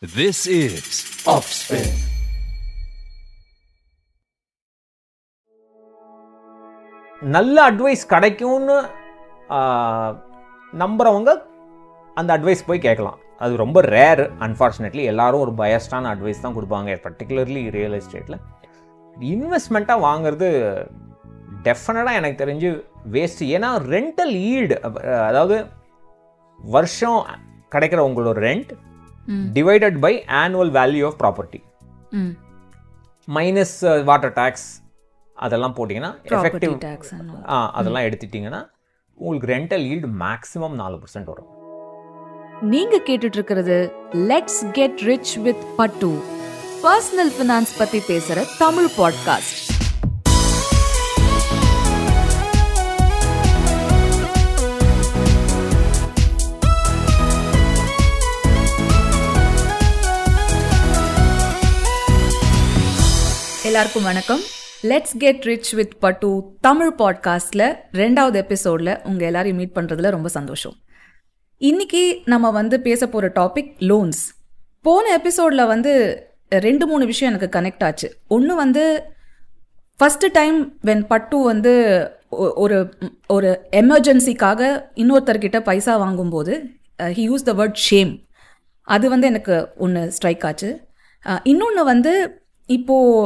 This is Offspin. நல்ல advice கிடைக்கும்னு ஆஹ், நம்புறவங்க அந்த அட்வைஸ் போய் கேட்கலாம் அது ரொம்ப ரேர் அன்ஃபார்ச்சுனேட்லி எல்லாரும் ஒரு பயஸ்டான அட்வைஸ் தான் கொடுப்பாங்க பர்டிகுலர்லி ரியல் எஸ்டேட்டில் இன்வெஸ்ட்மெண்ட்டாக வாங்குறது டெஃபினட்டாக எனக்கு தெரிஞ்சு வேஸ்ட் ஏன்னா ரெண்டல் ஈல்டு அதாவது வருஷம் கிடைக்கிற உங்களோட rent divided by annual value of property ம் மைனஸ் வாட்டர் டேக்ஸ் அதெல்லாம் போட்டிங்கன்னா ப்ராப்பர்ட்டி எஃபெக்டிவ் டேக்ஸ் ஆ அதெல்லாம் எடுத்துட்டிங்கன்னா உங்களுக்கு ரெண்டல் ஈல்டு மேக்ஸிமம் நாலு பர்சன்ட் வரும் நீங்க கேட்டுட்டு இருக்கிறது லெட்ஸ் கெட் ரிச் வித் பட்டு பர்சனல் ஃபினான்ஸ் பத்தி பேசுற தமிழ் பாட்காஸ்ட் எல்லாருக்கும் வணக்கம் லெட்ஸ் கெட் ரிச் வித் பட்டு தமிழ் பாட்காஸ்ட்ல ரெண்டாவது எபிசோட்ல உங்க எல்லாரையும் மீட் பண்றதுல ரொம்ப சந்தோஷம் இன்னைக்கு நம்ம வந்து பேச போகிற டாபிக் லோன்ஸ் போன எபிசோடில் வந்து ரெண்டு மூணு விஷயம் எனக்கு கனெக்ட் ஆச்சு ஒன்று வந்து ஃபஸ்ட்டு டைம் வென் பட்டு வந்து ஒ- ஒரு ஒரு எமர்ஜென்சிக்காக இன்னொருத்தர்கிட்ட பைசா வாங்கும்போது he use the word shame அது வந்து எனக்கு ஒன்று ஸ்ட்ரைக் ஆச்சு இன்னொன்று வந்து இப்போது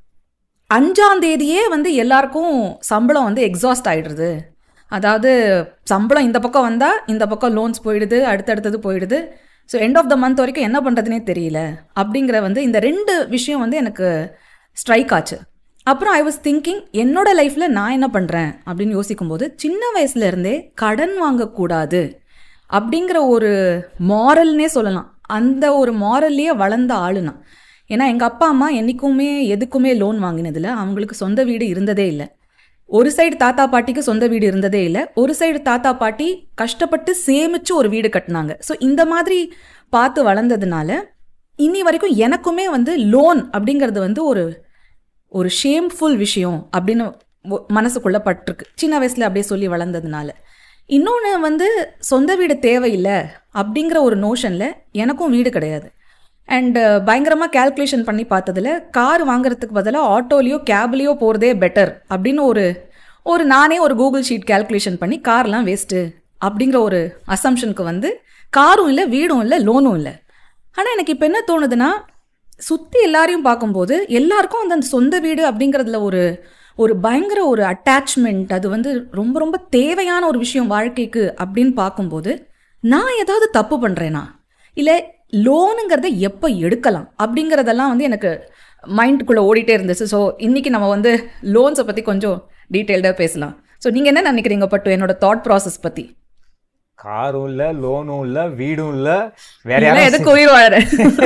அஞ்சாம் தேதியே வந்து எல்லாருக்கும் சம்பளம் வந்து எக்ஸாஸ்ட் ஆயிடுறது அதாவது சம்பளம் இந்த பக்கம் வந்தால் இந்த பக்கம் லோன்ஸ் போயிடுது அடுத்தடுத்தது போயிடுது so end of the month வரைக்கும் என்ன பண்ணுறதுனே தெரியல அப்படிங்கிற வந்து இந்த ரெண்டு விஷயம் வந்து எனக்கு ஸ்ட்ரைக் ஆச்சு அப்புறம் ஐ வாஸ் திங்கிங் என்னோட லைஃப்பில் நான் என்ன பண்ணுறேன் அப்படின்னு யோசிக்கும்போது சின்ன வயசுல இருந்தே கடன் வாங்கக்கூடாது அப்படிங்கிற ஒரு மாரல்னே சொல்லலாம் அந்த ஒரு மாரல்லையே வளர்ந்த ஆளு நான் ஏன்னா எங்கள் அப்பா அம்மா என்றைக்குமே எதுக்குமே லோன் வாங்கினதில்ல அவங்களுக்கு சொந்த வீடு இருந்ததே இல்லை ஒரு சைடு தாத்தா பாட்டிக்கு சொந்த வீடு இருந்ததே இல்லை ஒரு சைடு தாத்தா பாட்டி கஷ்டப்பட்டு சேமிச்சு ஒரு வீடு கட்டினாங்க ஸோ இந்த மாதிரி பார்த்து வளர்ந்ததுனால இன்னி வரைக்கும் எனக்குமே வந்து லோன் அப்படிங்கிறது வந்து ஒரு ஒரு ஷேம்ஃபுல் விஷயம் அப்படின்னு ஒ- மனசுக்குள்ள பட்டிருக்கு சின்ன வயசுல அப்படியே சொல்லி வளர்ந்ததுனால இன்னொன்று வந்து சொந்த வீடு தேவையில்லை அப்படிங்கிற ஒரு நோஷனில் எனக்கும் வீடு கிடையாது அண்ட் பயங்கரமாக கால்குலேஷன் பண்ணி பார்த்ததுல கார் வாங்குறதுக்கு பதிலாக ஆட்டோலேயோ கேப்லேயோ போகிறதே பெட்டர் அப்படின்னு ஒரு ஒரு நானே ஒரு கூகுள் ஷீட் கால்குலேஷன் பண்ணி கார்லாம் வேஸ்ட்டு அப்படிங்கிற ஒரு அசம்ஷனுக்கு வந்து காரும் இல்லை வீடும் இல்லை லோனும் இல்லை ஆனால் எனக்கு இப்போ என்ன தோணுதுன்னா சுற்றி எல்லாரையும் பார்க்கும்போது எல்லாருக்கும் அந்த சொந்த வீடு அப்படிங்கிறதுல ஒரு ஒரு பயங்கர ஒரு அட்டாச்மெண்ட் அது வந்து ரொம்ப ரொம்ப தேவையான ஒரு விஷயம் வாழ்க்கைக்கு அப்படின்னு பார்க்கும்போது நான் ஏதாவது தப்பு பண்ணுறேனா இல்லை லோனுங்கிறத எப்போ எடுக்கலாம் அப்படிங்கிறதெல்லாம் வந்து எனக்கு மைண்டுக்குள்ளே ஓடிட்டே இருந்துச்சு ஸோ இன்னைக்கு நம்ம வந்து லோன்ஸை பற்றி கொஞ்சம் டீட்டெயில்டாக பேசலாம் ஸோ நீங்கள் என்ன நினைக்கிறீங்க பட்டு என்னோட தாட் ப்ராசஸ் பற்றி காரும் இல்லை லோனும் இல்லை வீடும் இல்லை வேற எல்லாம் யாரும் எதுக்கு உயிர் வாழ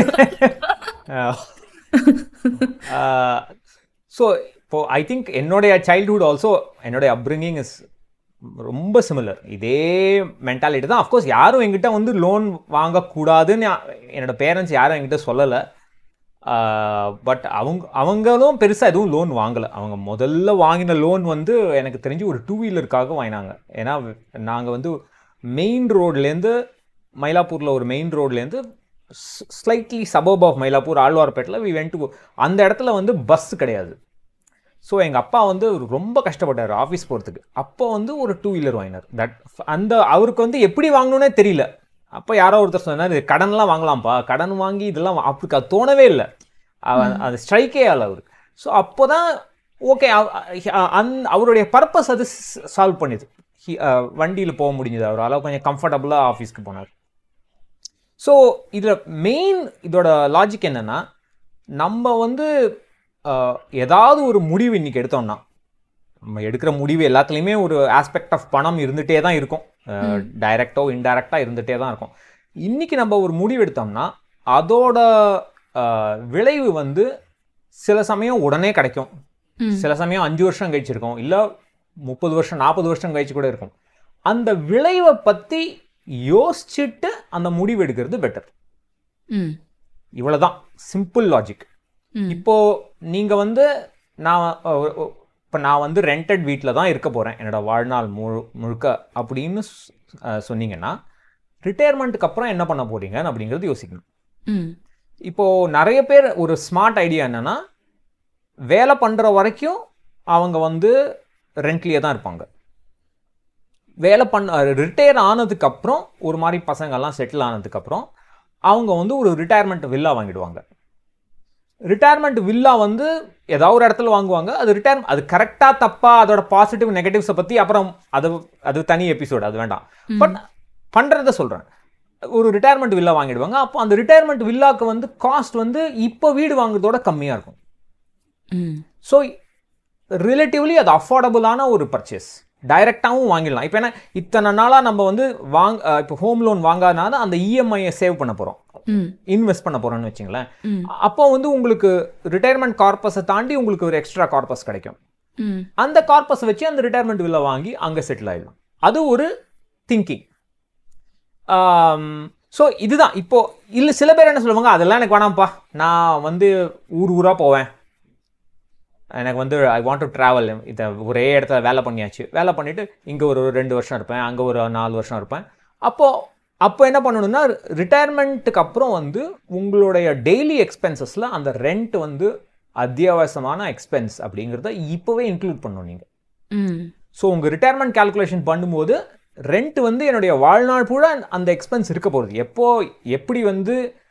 ஸோ இப்போ ஐ திங்க் என்னுடைய சைல்ட்ஹுட் ஆல்சோ என்னுடைய அப்ரிங்கிங் இஸ் ரொம்ப சிமிலர் இதே மென்டாலிட்டி தான் அஃப்கோர்ஸ் யாரும் என்கிட்ட வந்து லோன் வாங்கக்கூடாதுன்னு யா- என்னோட பேரண்ட்ஸ் யாரும் என்கிட்ட சொல்லலை பட் அவங்க அவங்களும் பெருசாக எதுவும் லோன் வாங்கலை அவங்க முதல்ல வாங்கின லோன் வந்து எனக்கு தெரிஞ்சு ஒரு டூ வீலருக்காக வாங்கினாங்க ஏன்னா நாங்கள் வந்து மெயின் ரோட்லேருந்து மயிலாப்பூரில் ஒரு மெயின் ரோட்லேருந்து ஸ்லைட்லி சபர்ப் ஆஃப் மயிலாப்பூர் ஆழ்வார்பேட்டில் வி வென்ட் டு அந்த இடத்துல வந்து பஸ் கிடையாது ஸோ எங்கள் அப்பா வந்து ரொம்ப கஷ்டப்பட்டார் ஆஃபீஸ் போகிறதுக்கு அப்போ வந்து ஒரு டூ வீலர் வாங்கினார் தட் அந்த அவருக்கு வந்து எப்படி வாங்கணும்னே தெரியல அப்போ யாரோ ஒருத்தர் சொன்னார் கடன்லாம் வாங்கலாம்ப்பா கடன் வாங்கி இதெல்லாம் வா- அவருக்கு அது தோணவே இல்லை அவன் அது ஸ்ட்ரைக்கே ஆகல அவருக்கு ஸோ அப்போ தான் ஓகே அந் அவருடைய பர்பஸ் அது சால்வ் பண்ணுது வண்டியில் போக முடிஞ்சது அவரால் கொஞ்சம் கம்ஃபர்டபுளாக ஆஃபீஸ்க்கு போனார் ஸோ இதில் மெயின் இதோட லாஜிக் என்னன்னா நம்ம வந்து அஹ், ஏதாவது ஒரு முடிவு இன்னைக்கு எடுத்தோம்னா நம்ம எடுக்கிற முடிவு எல்லாத்துலேயுமே ஒரு ஆஸ்பெக்ட் ஆஃப் பணம் இருந்துகிட்டே தான் இருக்கும் டைரக்டோ இன்டைரக்டாக இருந்துகிட்டே தான் இருக்கும் இன்னைக்கு நம்ம ஒரு முடிவு எடுத்தோம்னா அதோட அஹ், விளைவு வந்து சில சமயம் உடனே கிடைக்கும் சில சமயம் அஞ்சு வருஷம் கழிச்சு இருக்கும் இல்லை முப்பது வருஷம் நாற்பது வருஷம் கழிச்சு கூட இருக்கும் அந்த விளைவை பற்றி யோசிச்சுட்டு அந்த முடிவு எடுக்கிறது பெட்டர் ம் இவ்வளவுதான் சிம்பிள் லாஜிக் ம். இப்போ நீங்க வந்து நான் இப்போ நான் வந்து ரெண்டட் வீட்டில் தான் இருக்க போகிறேன் என்னோட வாழ்நாள் முழு முழுக்க அப்படின்னு சொ- அஹ் சொன்னீங்கன்னா ரிட்டையர்மெண்ட்டுக்கு அப்புறம் என்ன பண்ண போறீங்க அப்படிங்கிறது யோசிக்கணும் ம் இப்போது நிறைய பேர் ஒரு ஸ்மார்ட் ஐடியா என்னென்னா வேலை பண்ணுற வரைக்கும் அவங்க வந்து ரெண்ட்லேயே தான் இருப்பாங்க வேலை பண்ண ரிட்டையர் ஆனதுக்கப்புறம் ஒரு மாதிரி பசங்கள்லாம் செட்டில் ஆனதுக்கப்புறம் அவங்க வந்து ஒரு ரிட்டையர்மெண்ட் வில்லா வாங்கிடுவாங்க ரிட்டையர்மெண்ட் வில்லா வந்து ஏதாவது ஒரு இடத்துல வாங்குவாங்க அது ரிட்டையர் அது கரெக்டாக தப்பா அதோட பாசிட்டிவ் நெகட்டிவ்ஸை பற்றி அப்புறம் அது அது தனி எபிசோடு அது வேண்டாம் பட் பண்ணுறத சொல்கிறேன் ஒரு ரிட்டையர்மெண்ட் வில்லா வாங்கிடுவாங்க அப்போ அந்த ரிட்டையர்மெண்ட் வில்லாக்கு வந்து காஸ்ட் வந்து இப்போ வீடு வாங்குறதோட கம்மியாக இருக்கும் ம் ஸோ ரிலேட்டிவ்லி அது அஃபோர்டபுளான ஒரு பர்ச்சேஸ் டைரெக்டாகவும் வாங்கிடலாம் இப்போ என்ன இத்தனை நாளாக நம்ம வந்து வாங்க அஹ் இப்போ ஹோம் லோன் வாங்காதனால அந்த இஎம்ஐயை சேவ் பண்ண போகிறோம் ம் இன்வெஸ்ட் பண்ண போகிறோம்னு வச்சுங்களேன் ம். அப்போ வந்து உங்களுக்கு ரிட்டையர்மெண்ட் கார்பஸை தாண்டி உங்களுக்கு ஒரு எக்ஸ்ட்ரா கார்பஸ் கிடைக்கும் ம் அந்த கார்பஸை வச்சு அந்த ரிட்டையர்மெண்ட் வில்ல வாங்கி அங்கே செட்டில் ஆயிடலாம் அது ஒரு திங்கிங் ஸோ இதுதான் இப்போ இல்லை சில பேர் என்ன சொல்லுவாங்க அதெல்லாம் எனக்கு வேணாம்ப்பா நான் வந்து ஊர் ஊராக போவேன் எனக்கு வந்து ஐ வாண்ட் டு ட்ராவல் இதை ஒரே இடத்துல வேலை பண்ணியாச்சு வேலை பண்ணிவிட்டு இங்கே ஒரு ரெண்டு வருஷம் இருப்பேன் அங்கே ஒரு நாலு வருஷம் இருப்பேன் அப்போது அப்போ என்ன பண்ணணும்னா ரிட்டையர்மெண்ட்டுக்கு அப்புறம் வந்து உங்களுடைய டெய்லி எக்ஸ்பென்சஸில் அந்த ரெண்ட் வந்து அத்தியாவசியமான எக்ஸ்பென்ஸ் அப்படிங்கிறத இப்போவே இன்க்ளூட் பண்ணணும் நீங்கள் ம் ஸோ உங்கள் ரிட்டையர்மெண்ட் கால்குலேஷன் பண்ணும்போது ரெண்ட் வந்து என்னுடைய வாழ்நாள் பூரா அந்த எக்ஸ்பென்ஸ் இருக்க போகிறது எப்போ எப்படி வந்து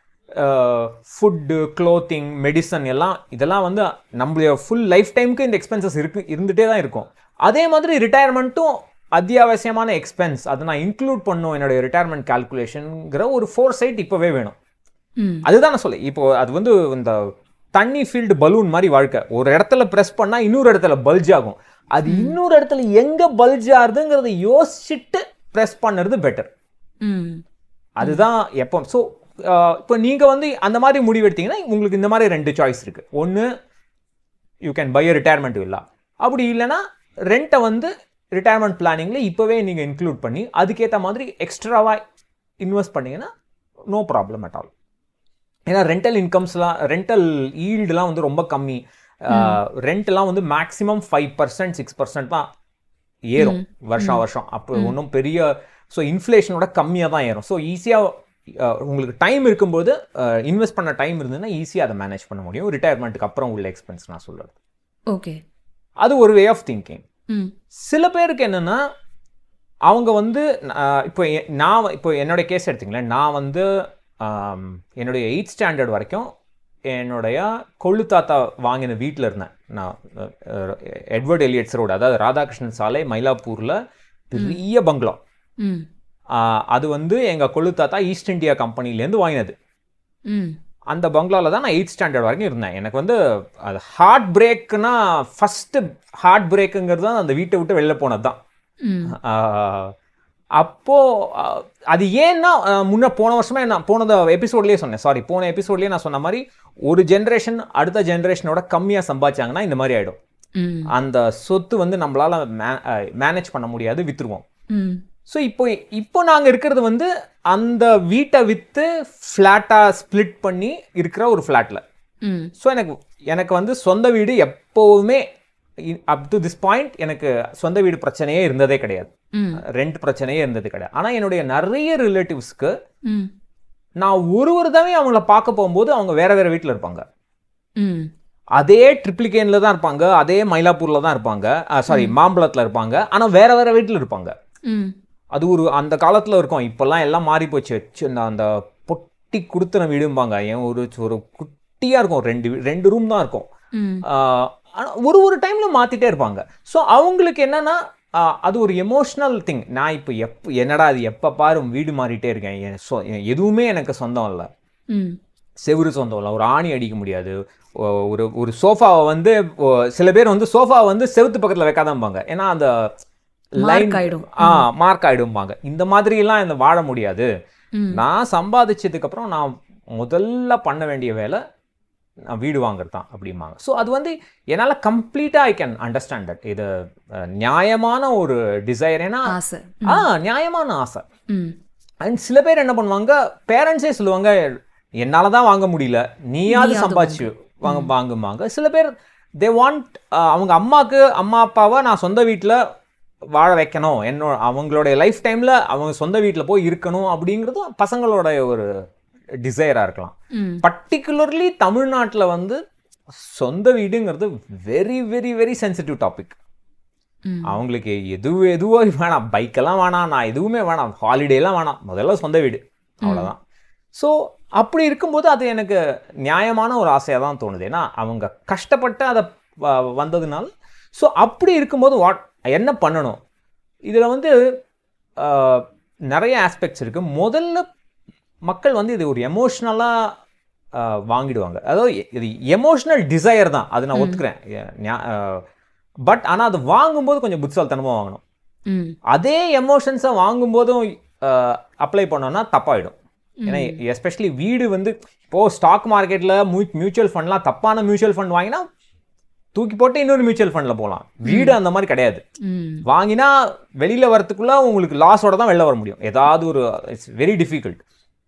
ஃபுட்டு க்ளோத்திங் மெடிசன் எல்லாம் இதெல்லாம் வந்து நம்மளுடைய ஃபுல் லைஃப் டைமுக்கு இந்த எக்ஸ்பென்சஸ் இருக்கு இருந்துகிட்டே தான் இருக்கும் அதே மாதிரி ரிட்டையர்மெண்ட்டும் அத்தியாவசியமான எக்ஸ்பென்ஸ் அதை நான் இன்க்ளூட் பண்ணும் என்னுடைய ரிட்டையர்மெண்ட் கால்குலேஷனுங்கிற ஒரு ஃபோர் சைட் இப்போவே வேணும் ம் அதுதான் நான் சொல்ல இப்போ அது வந்து இந்த தண்ணி ஃபீல்டு பலூன் மாதிரி வாழ்க்கை ஒரு இடத்துல ப்ரெஸ் பண்ணால் இன்னொரு இடத்துல பல்ஜ் ஆகும் அது இன்னொரு இடத்துல எங்கே பல்ஜ் ஆகுதுங்கிறத யோசிச்சுட்டு ப்ரெஸ் பண்ணுறது பெட்டர் ம் அதுதான் எப்போ ஸோ இப்போ நீங்கள் வந்து அந்த மாதிரி முடிவு எடுத்தீங்கன்னா உங்களுக்கு இந்த மாதிரி ரெண்டு சாய்ஸ் இருக்குது ஒன்று you can buy retirement villa அப்படி இல்லைன்னா ரெண்ட்டை வந்து ரிட்டையர்மெண்ட் பிளானிங்கில் இப்போவே நீங்கள் இன்க்ளூட் பண்ணி அதுக்கேற்ற மாதிரி எக்ஸ்ட்ராவாக இன்வெஸ்ட் பண்ணீங்கன்னா நோ ப்ராப்ளம் அட் ஆல் ஏன்னா ரெண்டல் இன்கம்ஸ்லாம் ரெண்டல் ஈல்டுலாம் வந்து ரொம்ப கம்மி ரெண்ட்லாம் வந்து maximum five percent six percent தான் ஏறும் வருஷம் வருஷம் அப்போ ஒன்றும் பெரிய ஸோ இன்ஃப்ளேஷனோட கம்மியாக தான் ஏறும் ஸோ ஈஸியாக உங்களுக்கு டைம் இருக்கும்போது இன்வெஸ்ட் பண்ண டைம் இருந்ததுன்னா ஈஸியாக அதை மேனேஜ் பண்ண முடியும் ரிட்டையர்மெண்ட்டுக்கு அப்புறம் உள்ள எக்ஸ்பென்ஸ் நான் சொல்கிறது ஓகே அது ஒரு வே ஆஃப் திங்கிங் ம் சில பேருக்கு என்னென்னா அவங்க வந்து ஆஹ், இப்போ எ- நான் வ- இப்போ என்னோட கேஸ் எடுத்தீங்களேன் நான் வந்து ஆம், என்னுடைய எயித் ஸ்டாண்டர்ட் வரைக்கும் என்னுடைய கொள்ளு தாத்தா வாங்கின வீட்டில் இருந்தேன் நான் அஹ், எட்வர்ட் எலியட்ஸ் ரோடு அதாவது ராதாகிருஷ்ணன் சாலை மயிலாப்பூரில் பெரிய பங்களா ம் ஆஹ், அது வந்து எங்கள் கொள்ளு தாத்தா ஈஸ்ட் இந்தியா கம்பெனிலேருந்து வாங்கினது ம் அந்த பங்களாவில் தான் நான் எயித் ஸ்டாண்டர்ட் வரைக்கும் இருந்தேன் எனக்கு வந்து அது ஹார்ட் பிரேக்குனா ஃபஸ்ட்டு ஹார்ட் பிரேக்குங்கிறது தான் அந்த வீட்டை விட்டு வெளில போனது தான் ம் ஆஹ் அப்போ ஆஹ் அது ஏன்னா ஆஹ் முன்ன போன வருஷமே நான் போனத எபிசோட்லேயே சொன்னேன் சாரி போன எபிசோட்லேயே நான் சொன்ன மாதிரி ஒரு ஜென்ரேஷன் அடுத்த ஜென்ரேஷனோட கம்மியாக சம்பாதிச்சாங்கன்னா இந்த மாதிரி ஆகிடும் ம் அந்த சொத்து வந்து நம்மளால் மேனேஜ் பண்ண முடியாது விற்றுருவோம் ம் ஸோ இப்போ இப்போ நாங்கள் இருக்கிறது வந்து அந்த வீட்டை விற்று ஃப்ளாட்டாக ஸ்ப்ளிட் பண்ணி இருக்கிற ஒரு ஃப்ளாட்டில் ம் ஸோ எனக்கு எனக்கு வந்து சொந்த வீடு எப்போவுமே அப் டு திஸ் பாயிண்ட் எனக்கு சொந்த வீடு பிரச்சனையே இருந்ததே கிடையாது ம் ரெண்ட் பிரச்சனையே இருந்தது கிடையாது ஆனால் என்னுடைய நிறைய ரிலேட்டிவ்ஸ்க்கு ம் நான் ஒரு ஒரு தடவை அவங்கள பார்க்க போகும்போது அவங்க வேற வேற வீட்டில் இருப்பாங்க ம் அதே ட்ரிப்ளிகேனில் தான் இருப்பாங்க அதே மயிலாப்பூரில் தான் இருப்பாங்க சாரி மாம்பழத்தில் இருப்பாங்க ஆனால் வேற வேற வீட்டில் இருப்பாங்க ம் அது ஒரு அந்த காலத்தில் இருக்கும் இப்போல்லாம் எல்லாம் மாறி போச்சு சின்ன அந்த பொட்டி கொடுத்துன வீடும்பாங்க ஏன் ஒரு ஒரு குட்டியாக இருக்கும் ரெண்டு வீ- ரெண்டு ரூம் தான் இருக்கும் ம் ஆஹ் ஆனா ஒரு ஒரு டைமில் மாற்றிட்டே இருப்பாங்க ஸோ அவங்களுக்கு என்னன்னா ஆஹ் அது ஒரு எமோஷ்னல் திங் நான் இப்போ எப் என்னடா அது எப்போ பாரு வீடு மாறிட்டே இருக்கேன் என் சொ- எதுவுமே எனக்கு சொந்தம் இல்லை ம் செவுரு சொந்தம் இல்லை ஒரு ஆணி அடிக்க முடியாது ஒ- ஒரு ஒரு சோஃபாவை வந்து ஒ- சில பேர் வந்து சோஃபாவை வந்து செவுத்து பக்கத்தில் வைக்காதம்பாங்க ஏன்னா அந்த Mark ஆயிடும். ஆ மார்க் ஆயிடும்பாங்க இந்த மாதிரிலாம் இந்த வாழ முடியாது ம். நான் சம்பாதிச்சதுக்கு அப்புறம் நான் முதல்ல பண்ண வேண்டிய வேலை நான் வீடு வாங்குறது தான் அப்படிம்பாங்க ஸோ அது வந்து என்னால் கம்ப்ளீட்டாக ஐ கேன் அண்டர்ஸ்டாண்ட் தட் இது அஹ், நியாயமான ஒரு டிசைர் ஏன்னா ஆசை ஆ நியாயமான ஆசை ம் அண்ட் சில பேர் என்ன பண்ணுவாங்க பேரண்ட்ஸே சொல்லுவாங்க என்னால தான் வாங்க முடியல நீயாவது நீயாவது சம்பாதிச்சு வாங்க வாங்குமாங்க சில பேர் தே வாண்ட் அவங்க அம்மாக்கு அம்மா அப்பாவை நான் சொந்த வீட்டில் வாழ வைக்கணும் என்னோட அவங்களுடைய லைஃப் டைமில் அவங்க சொந்த வீட்டில் போய் இருக்கணும் அப்படிங்கிறது பசங்களோட ஒரு டிசைராக இருக்கலாம் பர்டிகுலர்லி தமிழ்நாட்டில் வந்து சொந்த வீடுங்கிறது very very very sensitive topic அவங்களுக்கு எது எதுவோ வேணாம் பைக்கெல்லாம் வேணாம் நான் எதுவுமே வேணாம் ஹாலிடேலாம் வேணாம் முதல்ல சொந்த வீடு அவ்வளோதான் ஸோ அப்படி இருக்கும்போது அது எனக்கு நியாயமான ஒரு ஆசையாக தான் தோணுது ஏன்னா அவங்க கஷ்டப்பட்டு அதை வ- வந்ததுனால ஸோ அப்படி இருக்கும்போது வாட் என்ன பண்ணணும் இதில் வந்து ஆஹ், நிறைய ஆஸ்பெக்ட்ஸ் இருக்குது முதல்ல மக்கள் வந்து இது ஒரு எமோஷ்னலாக வாங்கிடுவாங்க அதாவது எ- இது எமோஷ்னல் டிசையர் தான் அது நான் ஒத்துக்கிறேன் பட் ஆனால் அது வாங்கும்போது கொஞ்சம் புத்திசாலித்தனமாக வாங்கணும் ம் அதே எமோஷன்ஸை வாங்கும்போதும் அப்ளை பண்ணோம்னா தப்பாயிடும் ஏன்னா எஸ்பெஷலி வீடு வந்து இப்போ ஸ்டாக் மார்க்கெட்டில் மியூச்சுவல் ஃபண்ட்லாம் தப்பான மியூச்சுவல் ஃபண்ட் வாங்கினா தூக்கி போட்டு இன்னொரு மியூச்சுவல் ஃபண்டில் போகலாம் வீடு அந்த மாதிரி கிடையாது ம் வாங்கினா வெளியில் வரத்துக்குள்ள உங்களுக்கு லாஸோட தான் வெளில வர முடியும் ஏதாவது ஒரு இட்ஸ் வெரி டிஃபிகல்ட்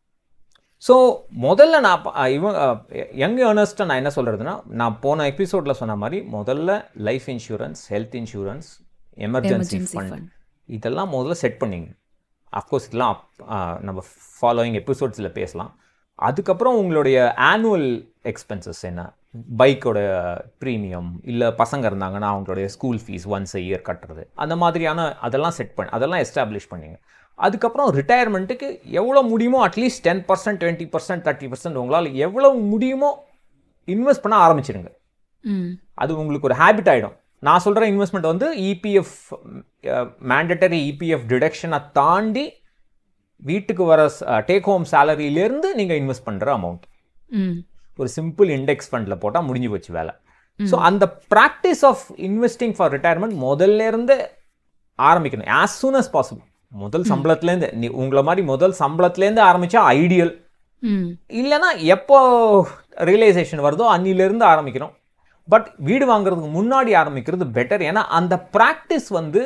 ஸோ முதல்ல நான் ப- அஹ் இவன் யங் ஏர்னஸ்ட்டை நான் என்ன சொல்கிறதுனா நான் போன எபிசோடில் சொன்ன மாதிரி முதல்ல life insurance health insurance emergency Emergency fund fund. இதெல்லாம் முதல்ல செட் பண்ணிங்க அஃப்கோர்ஸ் இதெல்லாம் அப்- அஹ் நம்ம ஃபாலோயிங் எபிசோட்ஸில் பேசலாம் அதுக்கப்புறம் உங்களுடைய ஆனுவல் எக்ஸ்பென்சஸ் என்ன பைக்கோட ப்ரீமியம் இல்லை பசங்க இருந்தாங்கன்னா அவங்களுடைய school fees once a year கட்டுறது அந்த மாதிரியான அதெல்லாம் செட் பண்ணி அதெல்லாம் எஸ்டாப்ளிஷ் பண்ணிங்க அதுக்கப்புறம் ரிட்டையர்மெண்ட்டுக்கு எவ்வளோ முடியுமோ at least ten percent twenty percent thirty percent உங்களால் எவ்வளோ முடியுமோ இன்வெஸ்ட் பண்ண ஆரம்பிச்சிடுங்க ம் அது உங்களுக்கு ஒரு ஹேபிட் ஆகிடும் நான் சொல்கிற இன்வெஸ்ட்மெண்ட் வந்து இபிஎஃப் மேண்டட்டரி இபிஎஃப் டிடக்ஷனை தாண்டி வீட்டுக்கு வர டேக் ஹோம் சேலரியிலேருந்து நீங்கள் இன்வெஸ்ட் பண்ணுற அமௌண்ட் ம் ஒரு சிம்பிள் இண்டெக்ஸ் ஃபண்டில் போட்டால் முடிஞ்சு போச்சு வேலை ஸோ அந்த practice of investing for retirement முதல்ல இருந்து ஆரம்பிக்கணும் ஆஸ் சூன் as பாசிபிள் முதல் சம்பளத்துலேருந்து நீ உங்களை மாதிரி முதல் சம்பளத்துலேருந்து ஆரம்பித்தா ஐடியல் ம் இல்லைன்னா எப்போ ரியலைசேஷன் வருதோ அன்னிலேருந்து ஆரம்பிக்கணும் பட் வீடு வாங்குறதுக்கு முன்னாடி ஆரம்பிக்கிறது பெட்டர் ஏன்னா அந்த ப்ராக்டிஸ் வந்து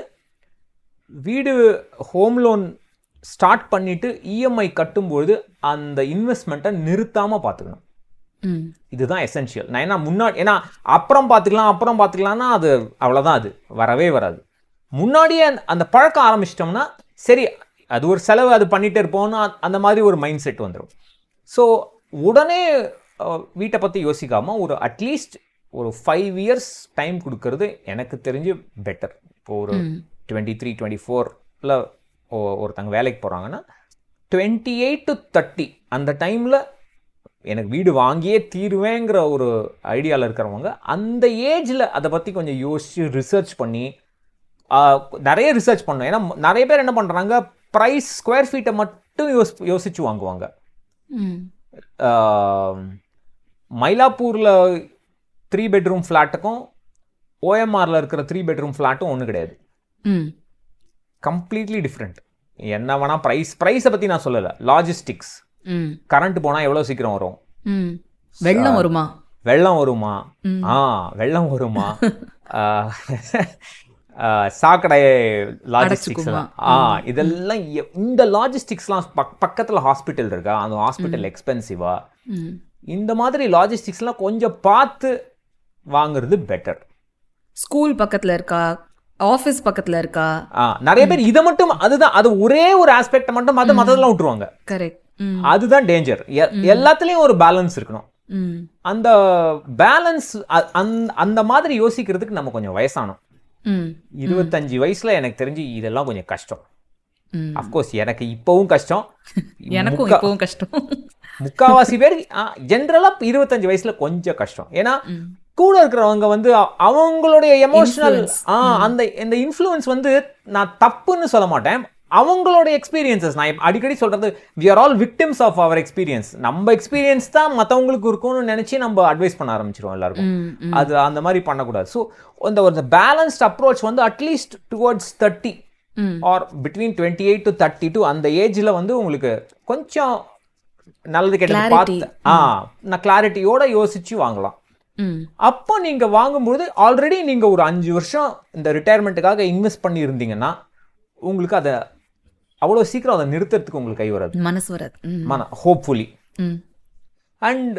வீடு ஹோம் லோன் ஸ்டார்ட் பண்ணிட்டு இஎம்ஐ கட்டும்பொழுது அந்த இன்வெஸ்ட்மெண்ட்டை நிறுத்தாமல் பார்த்துக்கணும் ம் இதுதான் எசென்ஷியல் நான் ஏன்னா முன்னாடி ஏன்னா அப்புறம் பார்த்துக்கலாம் அப்புறம் பார்த்துக்கலாம்னா அது அவ்வளோதான் அது வரவே வராது முன்னாடியே அந்த- அந்த பழக்கம் ஆரம்பிச்சிட்டோம்னா சரி அது ஒரு செலவு அது பண்ணிட்டே இருப்போம்னு அ- அந்த மாதிரி ஒரு மைண்ட் செட் வந்துடும் ஸோ உடனே அஹ், வீட்டை பற்றி யோசிக்காமல் ஒரு அட்லீஸ்ட் ஒரு ஃபைவ் இயர்ஸ் டைம் கொடுக்கறது எனக்கு தெரிஞ்சு பெட்டர் இப்போ ஒரு டுவெண்ட்டி த்ரீ டுவெண்ட்டி ஃபோரில் ஒருத்தங்க வேலைக்கு போகிறாங்கன்னா டுவெண்ட்டி எயிட் டு தேர்ட்டி அந்த டைமில் எனக்கு வீடு வாங்கியே தீருவேங்கிற ஒரு ஐடியாவில் இருக்கிறவங்க அந்த ஏஜில் அதை பற்றி கொஞ்சம் யோசித்து ரிசர்ச் பண்ணி ஆஹ், நிறைய ரிசர்ச் பண்ணணும் ஏன்னா ம- நிறைய பேர் என்ன பண்ணுறாங்க ப்ரைஸ் ஸ்கொயர் ஃபீட்டை மட்டும் யோசி யோசிச்சு வாங்குவாங்க ம் ஆஹ், மயிலாப்பூரில் த்ரீ பெட்ரூம் ஃப்ளாட்டுக்கும் ஓஎம்ஆரில் இருக்கிற த்ரீ பெட்ரூம் ஃப்ளாட்டும் ஒன்றும் கிடையாது ம் கம்ப்ளீட்லி டிஃப்ரெண்ட் என்ன வேணால் ப்ரைஸ் ப்ரைஸை பற்றி நான் சொல்லலை லாஜிஸ்டிக்ஸ் ம் கரண்ட் போனால் எவ்வளோ சீக்கிரம் வரும் ம் வெள்ளம் வருமா வெள்ளம் வருமா ஆ வெள்ளம் வருமா ஆ, ஆ, சாக்கடை லாஜிஸ்டிக்ஸ் அடைச்சுக்குமா? ஆ இதெல்லாம் எ- இந்த லாஜிஸ்டிக்ஸ்லாம் பக் பக்கத்தில் ஹாஸ்பிட்டல் இருக்கா அந்த ஹாஸ்பிட்டல் எக்ஸ்பென்சிவா ம் இந்த மாதிரி லாஜிஸ்டிக்ஸ்லாம் கொஞ்சம் பார்த்து வாங்குறது பெட்டர் ஸ்கூல் பக்கத்துல இருக்கா ஆஃபீஸ் பக்கத்துல இருக்கா ஆ நிறைய பேர் இதை மட்டும் அதுதான் அது ஒரே ஒரு ஆஸ்பெக்டை மட்டும் மற்ற மற்றதெல்லாம் விட்டுருவாங்க கரெக்ட் ம் அதுதான் டேஞ்சர் எல்லாத்துலேயும் ஒரு பேலன்ஸ் இருக்கணும் ம் அந்த பேலன்ஸ் அந்த அந்த மாதிரி யோசிக்கிறதுக்கு நம்ம கொஞ்சம் வயசானோம் ம் இருபத்தஞ்சு வயசுல எனக்கு தெரிஞ்சு இதெல்லாம் கொஞ்சம் கஷ்டம் ம். அஃப்கோர்ஸ் எனக்கு இப்பவும் கஷ்டம் எனக்கும் முக்கா- இப்பவும் கஷ்டம் முக்காவாசி பேர் ஜென்ரலா இருபத்தஞ்சு வயசுல கொஞ்சம் கஷ்டம் ஏன்னா கூட இருக்கிறவங்க வந்து அ- அவங்களுடைய எமோஷனல் ஆ அந்த இந்த இன்ஃப்ளூயன்ஸ் வந்து நான் தப்புன்னு சொல்ல மாட்டேன் அவங்களுடைய எக்ஸ்பீரியன்சஸ் நான் இப்ப அடிக்கடி சொல்றது we are all victims of our experience நம்ம எக்ஸ்பீரியன்ஸ் தான் மற்றவங்களுக்கு இருக்கும்னு நினைச்சு நம்ம அட்வைஸ் பண்ண ஆரம்பிச்சிருவோம் எல்லாருக்கும் ம் ம் அது அந்த மாதிரி பண்ணக்கூடாது ஸோ அந்த ஒரு பேலன்ஸ்ட் அப்ரோச் வந்து அட்லீஸ்ட் டுவர்ட்ஸ் தேர்ட்டி ம். Or between twenty eight to thirty two அந்த ஏஜில் வந்து உங்களுக்கு கொஞ்சம் நல்லது கெட்டது Clarity. பார்த்து ஆ நான் கிளாரிட்டியோட யோசிச்சு வாங்கலாம் ம் அப்போ நீங்க வாங்கும்போது ஆல்ரெடி நீங்க ஒரு அஞ்சு வருஷம் இந்த ரிட்டையர்மெண்ட்டுக்காக இன்வெஸ்ட் பண்ணி இருந்தீங்கன்னா உங்களுக்கு அதை அவ்வளோ சீக்கிரம் அதை நிறுத்துறதுக்கு உங்களுக்கு கை வராது மனசு வராது ம் மன ஹோப்ஃபுல்லி ம் அண்ட்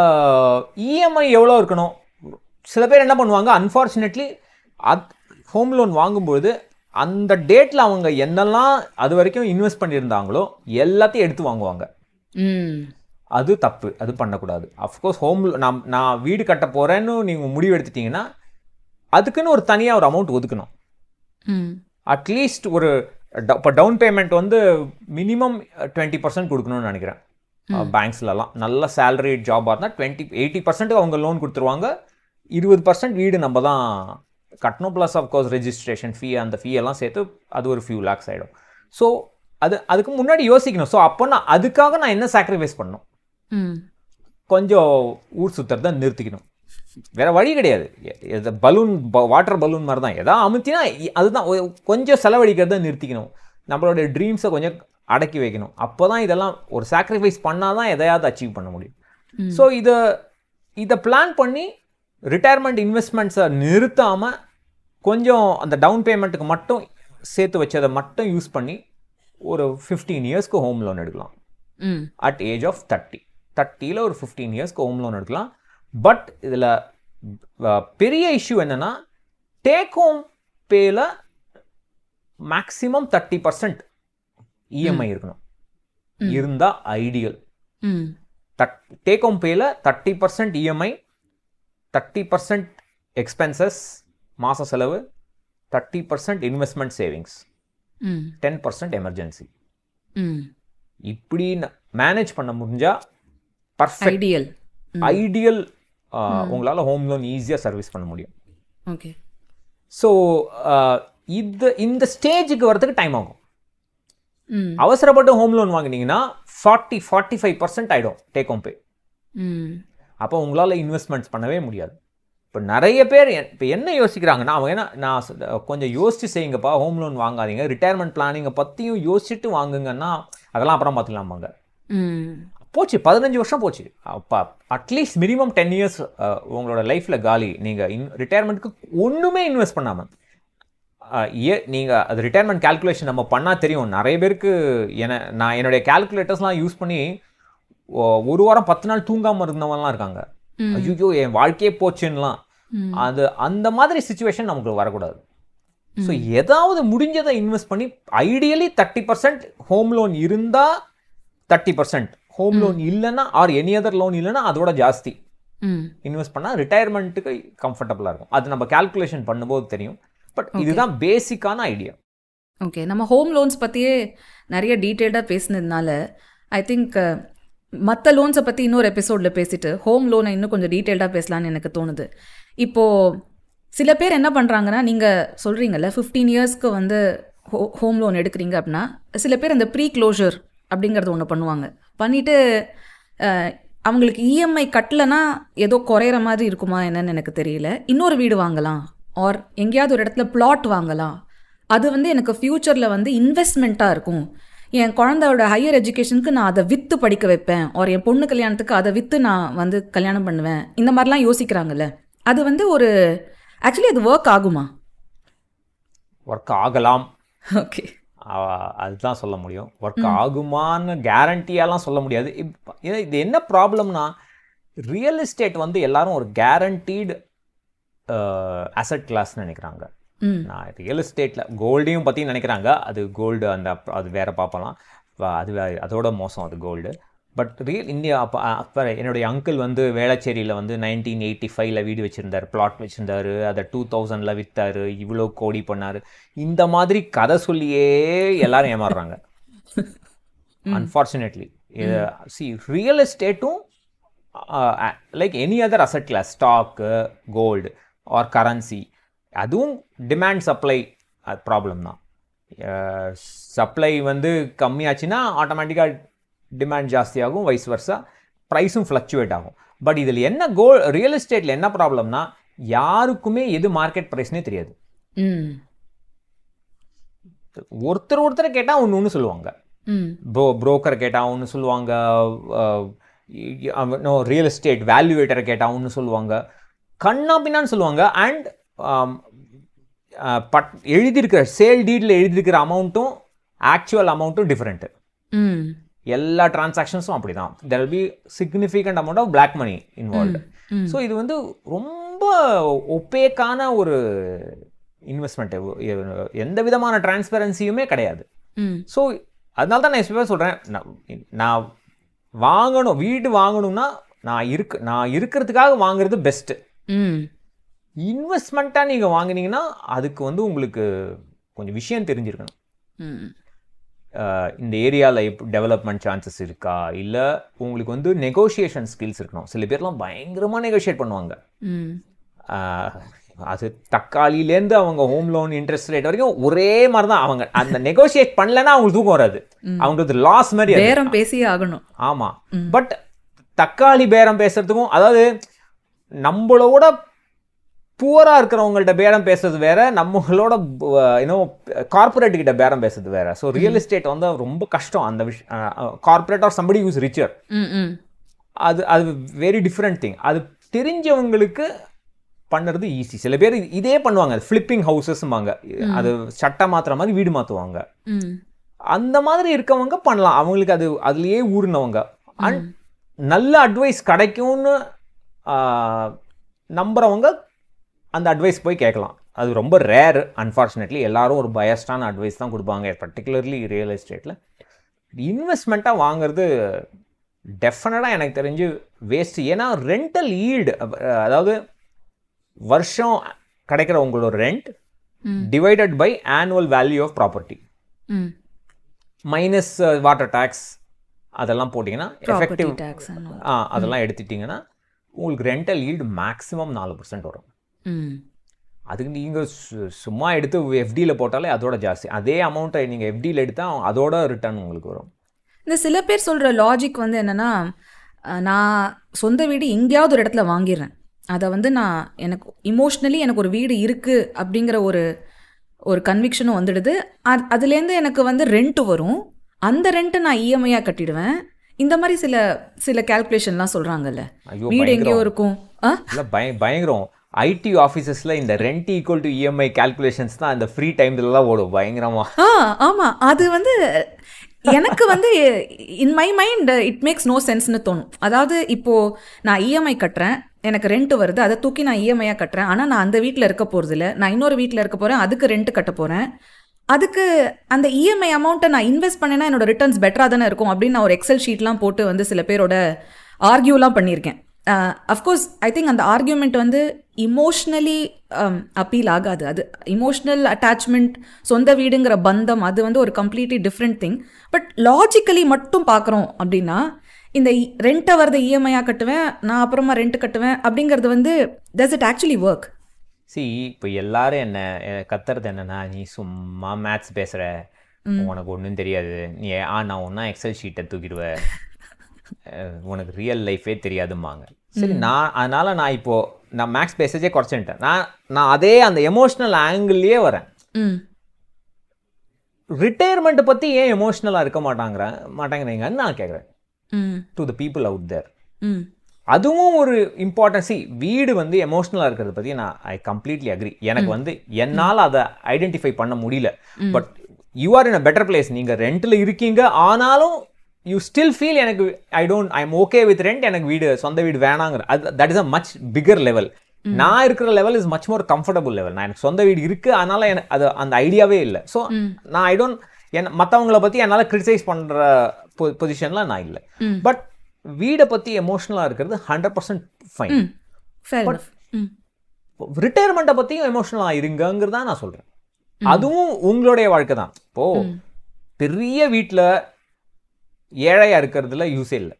இஎம்ஐ எவ்வளோ இருக்கணும் சில பேர் என்ன பண்ணுவாங்க அன்ஃபார்ச்சுனேட்லி அத் ஹோம் லோன் வாங்கும்போது அந்த டேட்டில் அவங்க என்னெல்லாம் அது வரைக்கும் இன்வெஸ்ட் பண்ணியிருந்தாங்களோ எல்லாத்தையும் எடுத்து வாங்குவாங்க ம் அது தப்பு அது பண்ணக்கூடாது அஃப்கோர்ஸ் ஹோம் நான் நான் வீடு கட்ட போகிறேன்னு நீங்கள் முடிவு எடுத்துட்டீங்கன்னா அதுக்குன்னு ஒரு தனியாக ஒரு அமௌண்ட் ஒதுக்கணும் ம் அட்லீஸ்ட் ஒரு இப்போ டவுன் பேமெண்ட் வந்து மினிமம் டுவெண்ட்டி பர்சன்ட் கொடுக்கணும்னு நினைக்கிறேன் பேங்க்ஸ்லலாம் நல்ல சேலரி ஜாபாக இருந்தால் டுவெண்ட்டி எயிட்டி பர்சன்ட் அவங்க லோன் கொடுத்துருவாங்க இருபது பர்சன்ட் வீடு நம்ம தான் கட்டணும் ப்ளஸ் ஆஃப்கோர்ஸ் ரெஜிஸ்ட்ரேஷன் ஃபீ அந்த ஃபீ எல்லாம் சேர்த்து அது ஒரு ஃபியூ லேக்ஸ் ஆகிடும் ஸோ அது அதுக்கு முன்னாடி யோசிக்கணும் ஸோ அப்போ நான் அதுக்காக நான் என்ன சாக்ரிஃபைஸ் பண்ணணும் ம் கொஞ்சம் ஊர் சுற்றுறத நிறுத்திக்கணும் வேற வழி கிடையாது பலூன் வாட்டர் பலூன் மாதிரி தான் எதா அமுத்தினா இ- அதுதான் ஒ- கொஞ்சம் செலவழிக்கிறத நிறுத்திக்கணும் நம்மளோட ட்ரீம்ஸை கொஞ்சம் அடக்கி வைக்கணும் அப்போ தான் இதெல்லாம் ஒரு சாக்ரிஃபைஸ் பண்ணால் தான் எதையாவது அச்சீவ் பண்ண முடியும் ஸோ இதை இதை பிளான் பண்ணி ரிட்டையர்மெண்ட் இன்வெஸ்ட்மெண்ட்ஸை நிறுத்தாமல் கொஞ்சம் அந்த டவுன் பேமெண்ட்டுக்கு மட்டும் சேர்த்து வச்சதை மட்டும் யூஸ் பண்ணி ஒரு ஃபிஃப்டீன் இயர்ஸ்க்கு ஹோம் லோன் எடுக்கலாம் ம் அட் ஏஜ் ஆஃப் தேர்ட்டி தேர்ட்டியில் ஒரு ஃபிஃப்டீன் இயர்ஸ்க்கு ஹோம் லோன் எடுக்கலாம் பட் இதில் பெரிய இஷ்யூ என்னென்னா டேக் ஹோம் பேல மேக்ஸிமம் தேர்ட்டி பர்சன்ட் இஎம்ஐ இருக்கணும் இருந்தால் ஐடியல் ம் தட் டேக் ஹோம் பேல thirty percent EMI thirty percent expenses மாத செலவு தேர்ட்டி பர்சன்ட் இன்வெஸ்ட்மெண்ட் சேவிங்ஸ் ம் டென் பர்சன்ட் எமர்ஜென்சி ம் இப்படி மேனேஜ் பண்ண முடிஞ்சா பர்ஃபெக்ட் ஐடியல் ஐடியல் உங்களால் ஹோம் லோன் ஈஸியாக சர்வீஸ் பண்ண முடியும் ஓகே ஸோ இது இந்த ஸ்டேஜுக்கு வரதுக்கு டைம் ஆகும் ம் அவசரப்பட்டு ஹோம் லோன் வாங்கினீங்கன்னா ஃபார்ட்டி ஃபார்ட்டி ஃபைவ் பர்சன்ட் ஆகிடும் டேக் ஹோம் பே ம் அப்போ உங்களால் இன்வெஸ்ட்மெண்ட்ஸ் பண்ணவே முடியாது இப்போ நிறைய பேர் இப்போ என்ன யோசிக்கிறாங்கன்னா அவங்க என்ன நான் சொ- கொஞ்சம் யோசிச்சு செய்யுங்கப்பா ஹோம் லோன் வாங்காதீங்க ரிட்டையர்மெண்ட் பிளானிங்கை பற்றியும் யோசிச்சுட்டு வாங்குங்கன்னா அதெல்லாம் அப்புறம் பார்த்துக்கலாமாங்க ம் போச்சு பதினஞ்சு வருஷம் போச்சு அப்போ அட்லீஸ்ட் மினிமம் டென் இயர்ஸ் உங்களோட லைஃப்பில் காலி நீங்கள் இன் ரிட்டையர்மெண்ட்டுக்கு ஒன்றுமே இன்வெஸ்ட் பண்ணாமல் ஏ நீங்கள் அது ரிட்டையர்மெண்ட் கால்குலேஷன் நம்ம பண்ணால் தெரியும் நிறைய பேருக்கு என நான் என்னுடைய கால்குலேட்டர்ஸ்லாம் யூஸ் பண்ணி ஒ- ஒரு வாரம் பத்து நாள் தூங்காமல் இருந்தவங்கலாம் இருக்காங்க ஐயோ என் வாழ்க்கையே போச்சுன்னெலாம் அது அந்த மாதிரி சுச்சுவேஷன் நமக்கு வரக்கூடாது ஸோ ஏதாவது முடிஞ்சதை இன்வெஸ்ட் பண்ணி ideally thirty percent home loan இருந்தால் தேர்ட்டி பர்சன்ட் ஹோம் லோன் இல்லைன்னா ஆர் எனி அதர் லோன் இல்லைன்னா அதோட ஜாஸ்தி ம் இன்வெஸ்ட் பண்ணால் ரிட்டையர்மெண்ட்டுக்கு கம்ஃபர்டபுளாக இருக்கும் அது நம்ம கால்குலேஷன் பண்ணும்போது தெரியும் பட் இதுதான் பேசிக்கான ஐடியா ஓகே நம்ம ஹோம் லோன்ஸ் பற்றியே நிறைய டீட்டெயில்டாக பேசினதுனால ஐ திங்க் மற்ற லோன்ஸை பற்றி இன்னொரு எபிசோடில் பேசிட்டு ஹோம் லோனை இன்னும் கொஞ்சம் டீட்டெயில்டாக பேசலாம்னு எனக்கு தோணுது இப்போது சில பேர் என்ன பண்ணுறாங்கன்னா நீங்கள் சொல்கிறீங்கல்ல ஃபிஃப்டீன் இயர்ஸ்க்கு வந்து ஹோ ஹோம் லோன் எடுக்கிறீங்க அப்படின்னா சில பேர் அந்த ப்ரீ க்ளோஷர் அப்படிங்கிறது ஒன்று பண்ணுவாங்க பண்ணிவிட்டு அவங்களுக்கு இஎம்ஐ கட்டலைன்னா ஏதோ குறையிற மாதிரி இருக்குமா என்னன்னு எனக்கு தெரியல இன்னொரு வீடு வாங்கலாம் ஆர் எங்கேயாவது ஒரு இடத்துல பிளாட் வாங்கலாம் அது வந்து எனக்கு ஃப்யூச்சரில் வந்து இன்வெஸ்ட்மெண்ட்டாக இருக்கும் என் குழந்தையோட ஹையர் எஜுகேஷனுக்கு நான் அதை விற்று படிக்க வைப்பேன் ஆர் என் பொண்ணு கல்யாணத்துக்கு அதை விற்று நான் வந்து கல்யாணம் பண்ணுவேன் இந்த மாதிரிலாம் யோசிக்கிறாங்கல்ல அது வந்து ஒரு ஆக்சுவலி அது ஒர்க் ஆகுமா ஒர்க் ஆகலாம் ஓகே ஆ- அதுதான் சொல்ல முடியும் ஒர்க் ஆகுமான்னு கேரண்டியாலாம் சொல்ல முடியாது இப்ப- இது இது என்ன ப்ராப்ளம்னா ரியல் எஸ்டேட் வந்து எல்லாரும் ஒரு கேரண்டீடு அசட் கிளாஸ்னு நினைக்கிறாங்க ம் நான் ரியல் எஸ்டேட்டில் கோல்டையும் பற்றி நினைக்கிறாங்க அது கோல்டு அந்த அப்- அது வேற பார்ப்பலாம் வ- அது வே- அதோட மோசம் அது கோல்டு பட் ரியல் இந்தியா அப்போ அப்போ என்னுடைய அங்கிள் வந்து வேளச்சேரியில் வந்து நைன்டீன் எயிட்டி ஃபைவ்ல வீடு வச்சுருந்தார் பிளாட் வச்சுருந்தாரு அதை டூ தௌசண்டில் விற்றாரு இவ்வளோ கோடி பண்ணார் இந்த மாதிரி கதை சொல்லியே எல்லாரும் ஏமாறுறாங்க அன்ஃபார்ச்சுனேட்லி சி ரியல் எஸ்டேட்டும் like any other asset class stock gold or currency அதுவும் டிமாண்ட் சப்ளை ப்ராப்ளம் தான் சப்ளை வந்து கம்மியாச்சுன்னா ஆட்டோமேட்டிக்காக டிமாண்ட் ஜாஸ்தியாகும் வைஸ் வர்ஸா ப்ரைஸும் ஃப்ளக்சுவேட் ஆகும் பட் இதில் என்ன கோ ரியல் எஸ்டேட்டில் என்ன ப்ராப்ளம்னா யாருக்குமே எது மார்க்கெட் ப்ரைஸ்னே தெரியாது ம் ஒருத்தர் ஒருத்தர் கேட்டால் ஒன்று ஒன்று சொல்லுவாங்க ம் ப்ரோ புரோக்கரை கேட்டால் ஒன்று சொல்லுவாங்க நோ ரியல் எஸ்டேட் வேல்யூவேட்டரை கேட்டால் ஒன்று சொல்லுவாங்க கண்ணா பின்னான்னு சொல்லுவாங்க அண்ட் பட் எழுதியிருக்கிற சேல் டீடில் எழுதியிருக்கிற அமௌண்ட்டும் ஆக்சுவல் அமௌண்ட்டும் டிஃப்ரெண்ட்டு ம் எல்லா டிரான்சாக்ஷன்ஸும் அப்படி தான் there be significant amount of black money involved so இது வந்து ரொம்ப ஒப்பேக்கான ஒரு இன்வெஸ்ட்மெண்ட் எந்த விதமான டிரான்ஸ்பரன்சியுமே கிடையாது ம் ஸோ அதனால தான் நான் எப்பவுமே சொல்கிறேன் நான் வாங்கணும் வீடு வாங்கணும்னா நான் இருக்கு நான் இருக்கிறதுக்காக வாங்குறது பெஸ்ட்டு ம் இன்வெஸ்ட்மெண்ட்டாக நீங்கள் வாங்குனீங்கன்னா அதுக்கு வந்து உங்களுக்கு கொஞ்சம் விஷயம் தெரிஞ்சிருக்கணும் ம் அஹ் இந்த ஏரியாவில் எப்போ டெவலப்மெண்ட் சான்சஸ் இருக்கா இல்லை உங்களுக்கு வந்து நெகோஷியேஷன் ஸ்கில்ஸ் இருக்கணும் சில பேர்லாம் பயங்கரமாக நெகோஷியேட் பண்ணுவாங்க ம் ஆஹ் அது தக்காளிலேருந்து அவங்க ஹோம் லோன் இன்ட்ரெஸ்ட் ரேட் வரைக்கும் ஒரே மாதிரி தான் அவங்க அந்த நெகோஷியேட் பண்ணலன்னா அவங்களுக்கு தூக்கம் வராது அவங்களுக்கு லாஸ் மாதிரி அது. பேரம் பேசியே ஆகணும் ஆமா பட் தக்காளி பேரம் பேசுறதுக்கும் அதாவது நம்மளோட புவரா இருக்கிறவங்கள்ட்ட பேரம் பேசுறது வேற நம்மளோட இன்னும் கார்பரேட் கிட்ட பேரம் பேசுறது வேற ஸோ ரியல் எஸ்டேட் வந்து ரொம்ப கஷ்டம் அந்த wish corporate or somebody use richer ம் ம் அது அது வெரி டிஃப்ரெண்ட் திங் அது தெரிஞ்சவங்களுக்கு பண்ணுறது ஈஸி சில பேர் இது- இதே பண்ணுவாங்க ஃப்ளிப்பிங் ஹவுசஸ்ம்பாங்க அது சட்டை மாத்துற மாதிரி வீடு மாற்றுவாங்க ம் அந்த மாதிரி இருக்கவங்க பண்ணலாம் அவங்களுக்கு அது அதுலயே ஊறினவங்க அண்ட் நல்ல அட்வைஸ் கிடைக்கும்னு ஆஹ், நம்புறவங்க அந்த அட்வைஸ் போய் கேட்கலாம் அது ரொம்ப ரேர் அன்ஃபார்ச்சுனேட்லி எல்லாரும் ஒரு பயஸ்டான அட்வைஸ் தான் கொடுப்பாங்க பர்டிகுலர்லி ரியல் எஸ்டேட்டில் இன்வெஸ்ட்மெண்ட்டாக வாங்குறது டெஃபினட்டாக எனக்கு தெரிஞ்சு வேஸ்ட் ஏன்னா ரெண்டல் ஈல்டு அதாவது வருஷம் கிடைக்கிற உங்களோட rent divided by annual value of property ம் மைனஸ் வாட்டர் டேக்ஸ் அதெல்லாம் போட்டிங்கன்னா ப்ராப்பர்ட்டி எஃபெக்டிவ் டேக்ஸ் ஆ அதெல்லாம் எடுத்துட்டிங்கன்னா உங்களுக்கு ரெண்டல் ஈல்டு மேக்ஸிமம் நாலு பர்சன்ட் வரும் ம் அதுக்கு நீங்கள் சும்மா எடுத்து எஃப்டியில் போட்டாலே அதோட ஜாஸ்தி அதே அமௌண்ட்டை நீங்கள் எஃப்டியில் எடுத்தால் அதோட ரிட்டர்ன் உங்களுக்கு வரும் இந்த சில பேர் சொல்கிற லாஜிக் வந்து என்னென்னா நான் சொந்த வீடு எங்கேயாவது ஒரு இடத்துல வாங்கிடுறேன் அதை வந்து நான் எனக்கு இமோஷ்னலி எனக்கு ஒரு வீடு இருக்குது அப்படிங்கிற ஒரு ஒரு கன்விக்ஷனும் வந்துடுது அது அதுலேருந்து எனக்கு வந்து ரெண்ட் வரும் அந்த ரெண்ட்டை நான் இஎம்ஐயாக கட்டிடுவேன் இந்த மாதிரி சில சில கால்குலேஷன்லாம் சொல்கிறாங்கல்ல ஐயோ வீடு எங்கேயோ பயங்கரம் இருக்கும் ஆ இல்லை பய பயங்கரம் ஐடி ஆஃபீஸஸில் இந்த rent equal to EMI calculations தான் இந்த ஃப்ரீ டைம்லலாம் ஓடும் பயங்கரமாக ஆ ஆமாம் அது வந்து எனக்கு வந்து in my mind it makes no சென்ஸ்னு தோணும் அதாவது இப்போது நான் இஎம்ஐ கட்டுறேன் எனக்கு ரெண்ட் வருது அதை தூக்கி நான் இஎம்ஐயாக கட்டுறேன் ஆனால் நான் அந்த வீட்டில் இருக்க போகிறதில்ல நான் இன்னொரு வீட்டில் இருக்க போகிறேன் அதுக்கு ரெண்ட் கட்ட போகிறேன் அதுக்கு அந்த இஎம்ஐ அமௌண்ட்டை நான் இன்வெஸ்ட் பண்ணேன்னா என்னோட ரிட்டர்ன்ஸ் பெட்டராக தானே இருக்கும் அப்படின்னு நான் ஒரு எக்ஸல் ஷீட்லாம் போட்டு வந்து சில பேரோட ஆர்கியூலாம் பண்ணியிருக்கேன் அஃப்கோர்ஸ் ஐ திங்க் அந்த ஆர்கியூமெண்ட் வந்து இமோஷ்னலி அப்பீல் ஆகாது அது இமோஷ்னல் அட்டாச்மெண்ட் சொந்த வீடுங்கிற பந்தம் அது வந்து ஒரு completely different thing but logically மட்டும் பார்க்குறோம் அப்படின்னா இந்த ரெண்ட்டை வரத இஎம்ஐயாக கட்டுவேன் நான் அப்புறமா ரெண்ட் கட்டுவேன் அப்படிங்கிறது வந்து does it actually work see இப்போ எல்லாரும் என்ன என்ன கத்துறது என்னன்னா நீ சும்மா மேத்ஸ் பேசுற உனக்கு ஒன்றும் தெரியாது நீ ஆ நான் ஒன்றா எக்ஸல் ஷீட்டை தூக்கிடுவ அஹ், உனக்கு ரியல் லைஃபே தெரியாதும்பாங்க சரி நான் அதனால நான் இப்போ நான் மேக்ஸ் பேசேஜே குறைச்சிட்டேன் நான் நான் அதே அந்த எமோஷ்னல் ஆங்கிள்லயே வரேன் ம் ரிட்டையர்மெண்ட்டை பற்றி ஏன் எமோஷ்னலாக இருக்க மாட்டாங்கிறேன் மாட்டாங்கிறீங்கன்னு நான் கேட்குறேன் ம் to the people out there ம் அதுவும் ஒரு இம்பார்ட்டன்சி வீடு வந்து எமோஷ்னலாக இருக்கிறத பற்றி நான் ஐ கம்ப்ளீட்லி அக்ரி எனக்கு வந்து என்னால் அதை ஐடென்டிஃபை பண்ண முடியல but you are in a better place நீங்கள் ரெண்டில் இருக்கீங்க ஆனாலும் யூ ஸ்டில் ஃபீல் எனக்கு I don't I am okay with rent எனக்கு வீடு சொந்த வீடு வேணாங்கிற அது that is a much bigger level நான் இருக்கிற level is much more comfortable level நான் எனக்கு சொந்த வீடு இருக்கு அதனால எனக்கு அது அந்த ஐடியாவே இல்லை ஸோ நான் ஐ டோன்ட் என் மற்றவங்கள பற்றி என்னால் கிரிட்டிசைஸ் பண்ணுற பொசிஷனில் நான் இல்லை பட் வீடை பற்றி எமோஷ்னலாக இருக்கிறது ஹண்ட்ரட் பர்சன்ட் ஃபைன் ம் ஃபேர் enough. ம் ரிட்டையர்மெண்ட்டை பற்றியும் எமோஷ்னலாக இருங்கங்கிறதா நான் சொல்கிறேன் அதுவும் உங்களுடைய வாழ்க்கை தான் இப்போ பெரிய வீட்டில் ஏழையா இருக்கிறதுல யூஸே இல்லை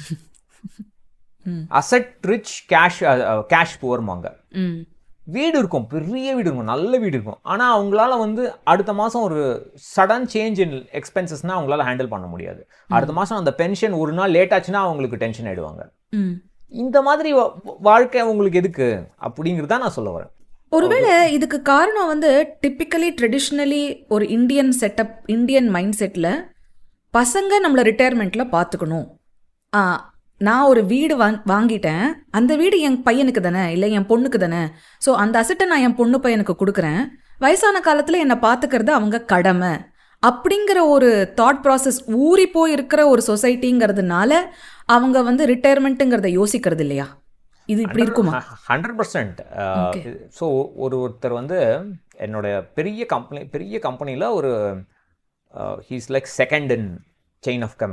அசட் ரிச் கேஷ் கேஷ் போர்மாங்க ம் வீடு இருக்கும் பெரிய வீடு இருக்கும் நல்ல வீடு இருக்கும் ஆனால் அவங்களால வந்து அடுத்த மாதம் ஒரு சடன் சேஞ்ச் இன் எக்ஸ்பென்சஸ்னால் அவங்களால ஹேண்டில் பண்ண முடியாது அடுத்த மாதம் அந்த பென்ஷன் ஒரு நாள் லேட் ஆச்சுன்னா அவங்களுக்கு டென்ஷன் ஆயிடுவாங்க ம் இந்த மாதிரி வா- வாழ்க்கை உங்களுக்கு எதுக்கு அப்படிங்கிறத நான் சொல்ல வரேன் ஒருவேளை இதுக்கு காரணம் வந்து டிப்பிக்கலி ட்ரெடிஷ்னலி ஒரு இந்தியன் செட்டப் இந்தியன் மைண்ட் செட்டில் பசங்க நம்மளை ரிட்டையர்மெண்ட்டில் பார்த்துக்கணும் ஆ, நான் ஒரு வீடு வாங் வாங்கிட்டேன் அந்த வீடு என் பையனுக்கு தானே இல்லை என் பொண்ணுக்கு தானே ஸோ அந்த அசட்டை நான் என் பொண்ணு பையனுக்கு கொடுக்குறேன் வயசான காலத்தில் என்னை பார்த்துக்கிறது அவங்க கடமை அப்படிங்கிற ஒரு தாட் ப்ராசஸ் ஊறி போய் இருக்கிற ஒரு சொசைட்டிங்கிறதுனால அவங்க வந்து ரிட்டையர்மெண்ட்டுங்கிறத யோசிக்கிறது இல்லையா இது இப்படி இருக்குமா ஹண்ட்ரட் பர்சன்ட் ஸோ ஒரு ஒருத்தர் வந்து என்னோட பெரிய கம்பெனி பெரிய கம்பெனியில் ஒரு he's like second in chain of command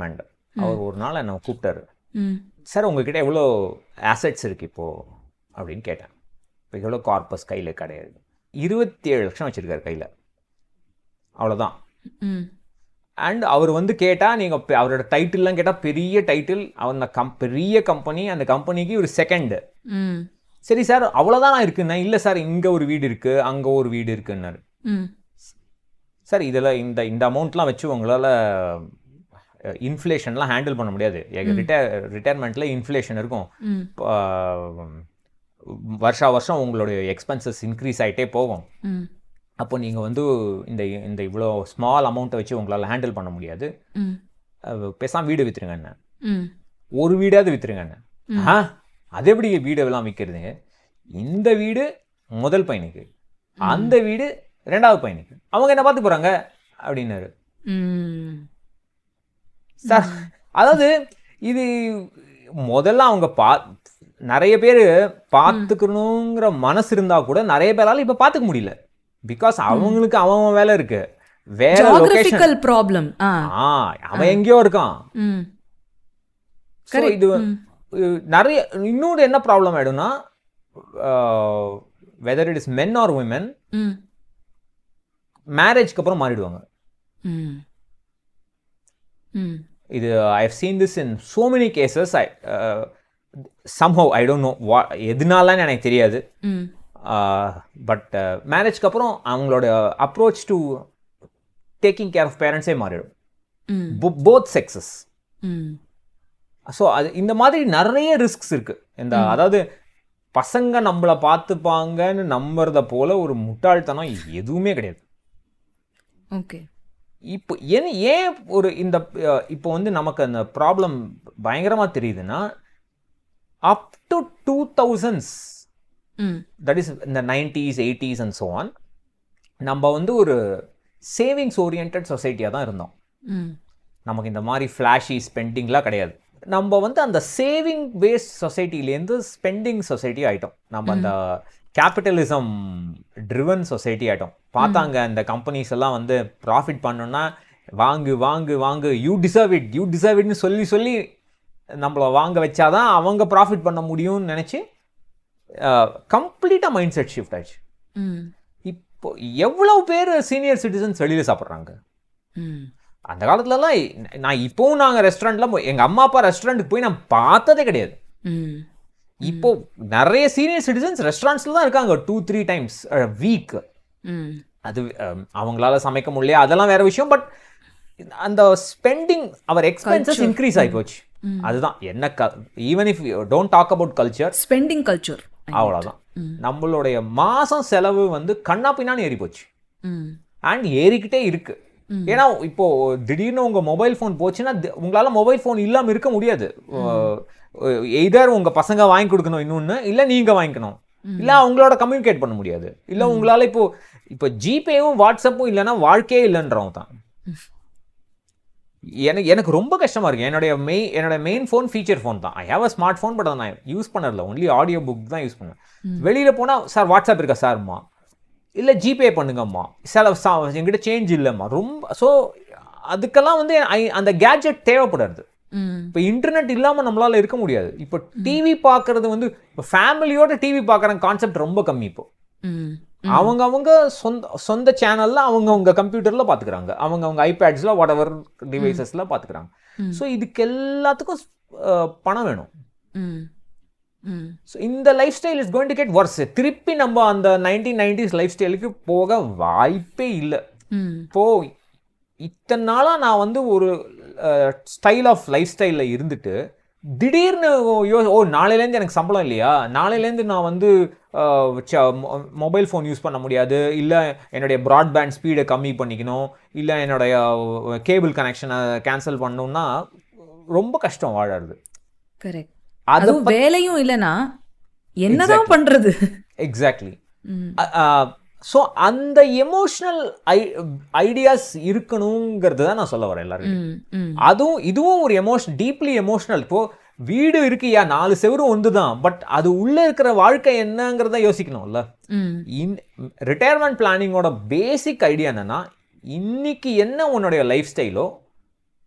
அவர் ஒரு நாள் என்னை கூப்பிட்டாரு ம் சார் உங்ககிட்ட எவ்வளோ ஆசெட்ஸ் இருக்கு இப்போ அப்படின்னு கேட்டேன் இப்போ எவ்வளோ கார்பஸ் கையில் கிடையாது இருபத்தி ஏழு லட்சம் வச்சுருக்காரு கையில் அவ்வளோதான் ம் அண்ட் அவர் வந்து கேட்டால் நீங்கள் அவரோட டைட்டில்லாம் கேட்டால் பெரிய டைட்டில் அந்த கம் பெரிய கம்பெனி அந்த கம்பெனிக்கு ஒரு செகண்டு ம் சரி சார் அவ்வளோதான் இருக்குண்ணா இல்லை சார் இங்கே ஒரு வீடு இருக்குது அங்கே ஒரு வீடு இருக்குன்னாரு ம் சார் இதில் இந்த இந்த அமௌண்ட்லாம் வச்சு உங்களால் இன்ஃப்ளேஷன்லாம் ஹேண்டில் பண்ண முடியாது ரிட்டையர் ரிட்டையர்மெண்ட்டில் இன்ஃப்ளேஷன் இருக்கும் ம் ஆஹ், வருஷா வருஷம் உங்களுடைய எக்ஸ்பென்சஸ் இன்க்ரீஸ் ஆகிட்டே போகும் ம் அப்போ நீங்கள் வந்து இந்த இந்த இவ்வளோ ஸ்மால் அமௌண்ட்டை வச்சு உங்களால் ஹேண்டில் பண்ண முடியாது ம் அஹ், பேசாம வீடு விற்றுருங்கண்ணே ம் ஒரு வீடாவது விற்றுருங்கண்ணே ஆ அது எப்படி வீடெல்லாம் விற்கிறது இந்த வீடு முதல் பையனுக்கு அந்த வீடு ரெண்டாவது பையனுக்கு அவங்க என்ன பார்த்து போகிறாங்க அப்படின்னாரு ம் சார் அதாவது இது முதல்ல அவங்க பா நிறைய பேர் பார்த்துக்கணுங்கிற மனசு இருந்தா கூட நிறைய பேரால இப்ப பார்த்துக்க முடியல பிகாஸ் அவங்களுக்கு அவன் வேலை இருக்கு வேற லொகேஷன் ஜியோகிராஃபிக்கல் ப்ராப்ளம் ஆ ஆ அவன் எங்கேயோ இருக்கான் ம் So, இது இது நிறைய இன்னொரு என்ன ப்ராப்ளம் ஆயிடும்னா whether it is men or women ம் மேரேஜ்க்கு அப்புறம் மாறிடுவாங்க ம் ம் இது I have seen this in so many cases I somehow I don't know வா எதனாலன்னு எனக்கு தெரியாது ம் பட் மேரேஜ்க்கு அப்புறம் அவங்களோட approach to taking care of பேரண்ட்ஸே மாறிடும் ம் போத் செக்ஸஸ் ம் ஸோ அது இந்த மாதிரி நிறைய ரிஸ்க்ஸ் இருக்கு இந்த அதாவது பசங்க நம்மளை பார்த்துப்பாங்கன்னு நம்புறத போல ஒரு முட்டாள்தனம் எதுவுமே கிடையாது ஓகே இப்போ ஏன் ஏன் ஒரு இந்த அஹ், இப்போ வந்து நமக்கு அந்த ப்ராப்ளம் பயங்கரமா தெரியுதுன்னா அப் டு டூ தௌசண்ட்ஸ் ம் தட் இஸ் இந்த nineties eighties and so on நம்ம வந்து ஒரு சேவிங்ஸ் ஓரியன்ட் சொசைட்டியாக தான் இருந்தோம் ம் நமக்கு இந்த மாதிரி ஃப்ளாஷி ஸ்பெண்டிங்லாம் கிடையாது நம்ம வந்து அந்த சேவிங் பேஸ்ட் சொசைட்டிலேருந்து ஸ்பெண்டிங் சொசைட்டி ஆயிட்டோம் நம்ம அந்த கேபிட்டலிசம் ட்ரிவன் சொசைட்டி ஆயிட்டோம் பார்த்தாங்க இந்த கம்பெனிஸ் எல்லாம் வந்து ப்ராஃபிட் பண்ணோன்னா வாங்கு வாங்கு வாங்கு you deserve it you deserve இட்னு சொல்லி சொல்லி நம்மளை வாங்க வச்சாதான் அவங்க ப்ராஃபிட் பண்ண முடியும்னு நினச்சி கம்ப்ளீட்டாக மைண்ட் செட் ஷிஃப்ட் ஆயிடுச்சு ம் இப்போ எவ்வளவு பேர் சீனியர் சிட்டிசன்ஸ் வெளியில் சாப்பிட்றாங்க ம் அந்த காலத்துலலாம் நான் இப்போவும் நாங்கள் ரெஸ்டாரண்ட்லாம் போய் எங்கள் அம்மா அப்பா ரெஸ்டாரண்ட்டுக்கு போய் நான் பார்த்ததே கிடையாது ம் இப்போ நிறைய சீனியர் சிட்டிசன்ஸ் ரெஸ்டாரண்ட்ஸில் தான் இருக்காங்க டூ த்ரீ டைம்ஸ் வீக் ம் அது அஹ், அவங்களால சமைக்க முடியல அதெல்லாம் வேற விஷயம் பட் அந்த ஸ்பெண்டிங் அவர் எக்ஸ்பென்சஸ் இன்க்ரீஸ் ஆகி போச்சு அதுதான் என்ன even if don't talk about culture spending culture அவ்வளோதான் நம்மளுடைய மாசம் செலவு வந்து கண்ணா பின்னான்னு ஏறி போச்சு ம் அண்ட் ஏறிக்கிட்டே இருக்கு ஏன்னா இப்போ திடீர்னு உங்க மொபைல் ஃபோன் போச்சுன்னா தி- உங்களால மொபைல் ஃபோன் இல்லாம இருக்க முடியாது எய்தர் உங்க பசங்க வாங்கி கொடுக்கணும் இன்னொன்னு இல்ல நீங்க வாங்கிக்கணும் இல்ல அவங்களோட கம்யூனிகேட் பண்ண முடியாது இல்ல உங்களால இப்போ இப்போ ஜிபேவும் வாட்ஸ்அப்பும் இல்லைன்னா வாழ்க்கையே இல்லைன்றவங்க தான் எனக்கு எனக்கு ரொம்ப கஷ்டமா இருக்கு என்னுடைய மெய் என்னோட மெயின் ஃபோன் ஃபீச்சர் ஃபோன் தான் I have a smart phone but அதை நான் யூஸ் பண்ணல ஒன்லி ஆடியோ புக் தான் யூஸ் பண்ணுவேன் வெளியில போனா சார் வாட்ஸ்அப் இருக்கா சார்மா இல்லை ஜிபே பண்ணுங்கம்மா சில சா- என்கிட்ட சேஞ்ச் இல்லைம்மா ரொம்ப ஸோ அதுக்கெல்லாம் வந்து I- அந்த கேட்ஜெட் தேவைப்படாது ம் இப்போ இன்டர்நெட் இல்லாமல் நம்மளால இருக்க முடியாது இப்போ டிவி பார்க்கறது வந்து இப்போ ஃபேமிலியோட டிவி பார்க்குற கான்செப்ட் ரொம்ப கம்மி இப்போ ம் அவங்க அவங்க சொந்த சொந்த சேனல்ல அவங்க அவங்க கம்ப்யூட்டர்ல பாத்துக்கிறாங்க அவங்க அவங்க ஐபேட்ஸ்ல வாட் எவர் டிவைசஸ்ல பாத்துக்கிறாங்க ஸோ இதுக்கு எல்லாத்துக்கும் அஹ், பணம் வேணும் ம் ம் ஸோ இந்த lifestyle is going to get worse திருப்பி நம்ம அந்த நைன்டீன் நைன்டிஸ் லைஃப் ஸ்டைலுக்கு போக வாய்ப்பே இல்லை ம் இப்போ இத்தனை நாளா நான் வந்து ஒரு ஸ்டைல் ஆஃப் லைஃப் ஸ்டைலில் இருந்துட்டு திடீர்னு யோ ஓ நாளையிலேருந்து எனக்கு சம்பளம் இல்லையா நாளையிலேருந்து நான் வந்து மொபைல் ஃபோன் யூஸ் பண்ண முடியாது இல்லை என்னுடைய ப்ராட்பேண்ட் ஸ்பீடை கம்மி பண்ணிக்கணும் இல்லை என்னுடைய கேபிள் கனெக்ஷனை கேன்சல் பண்ணணும்னா ரொம்ப கஷ்டம் வாழறது கரெக்ட் அது அதுவும் வேலையும் இல்லைன்னா என்னதான் பண்றது எக்ஸாக்ட்லி ம் ஸோ அந்த எமோஷ்னல் ஐ ஐடியாஸ் இருக்கணுங்கிறது தான் நான் சொல்ல வரேன் எல்லாரும் ம் ம் அதுவும் இதுவும் ஒரு எமோஷன் டீப்லி எமோஷனல் இப்போ வீடு இருக்குயா நாலு செவரும் ஒன்று தான் பட் அது உள்ள இருக்கிற வாழ்க்கை என்னங்கிறத யோசிக்கணும்ல ம் இன் ரிட்டையர்மெண்ட் பிளானிங்கோட பேசிக் ஐடியா என்னன்னா இன்னைக்கு என்ன உன்னுடைய லைஃப் ஸ்டைலோ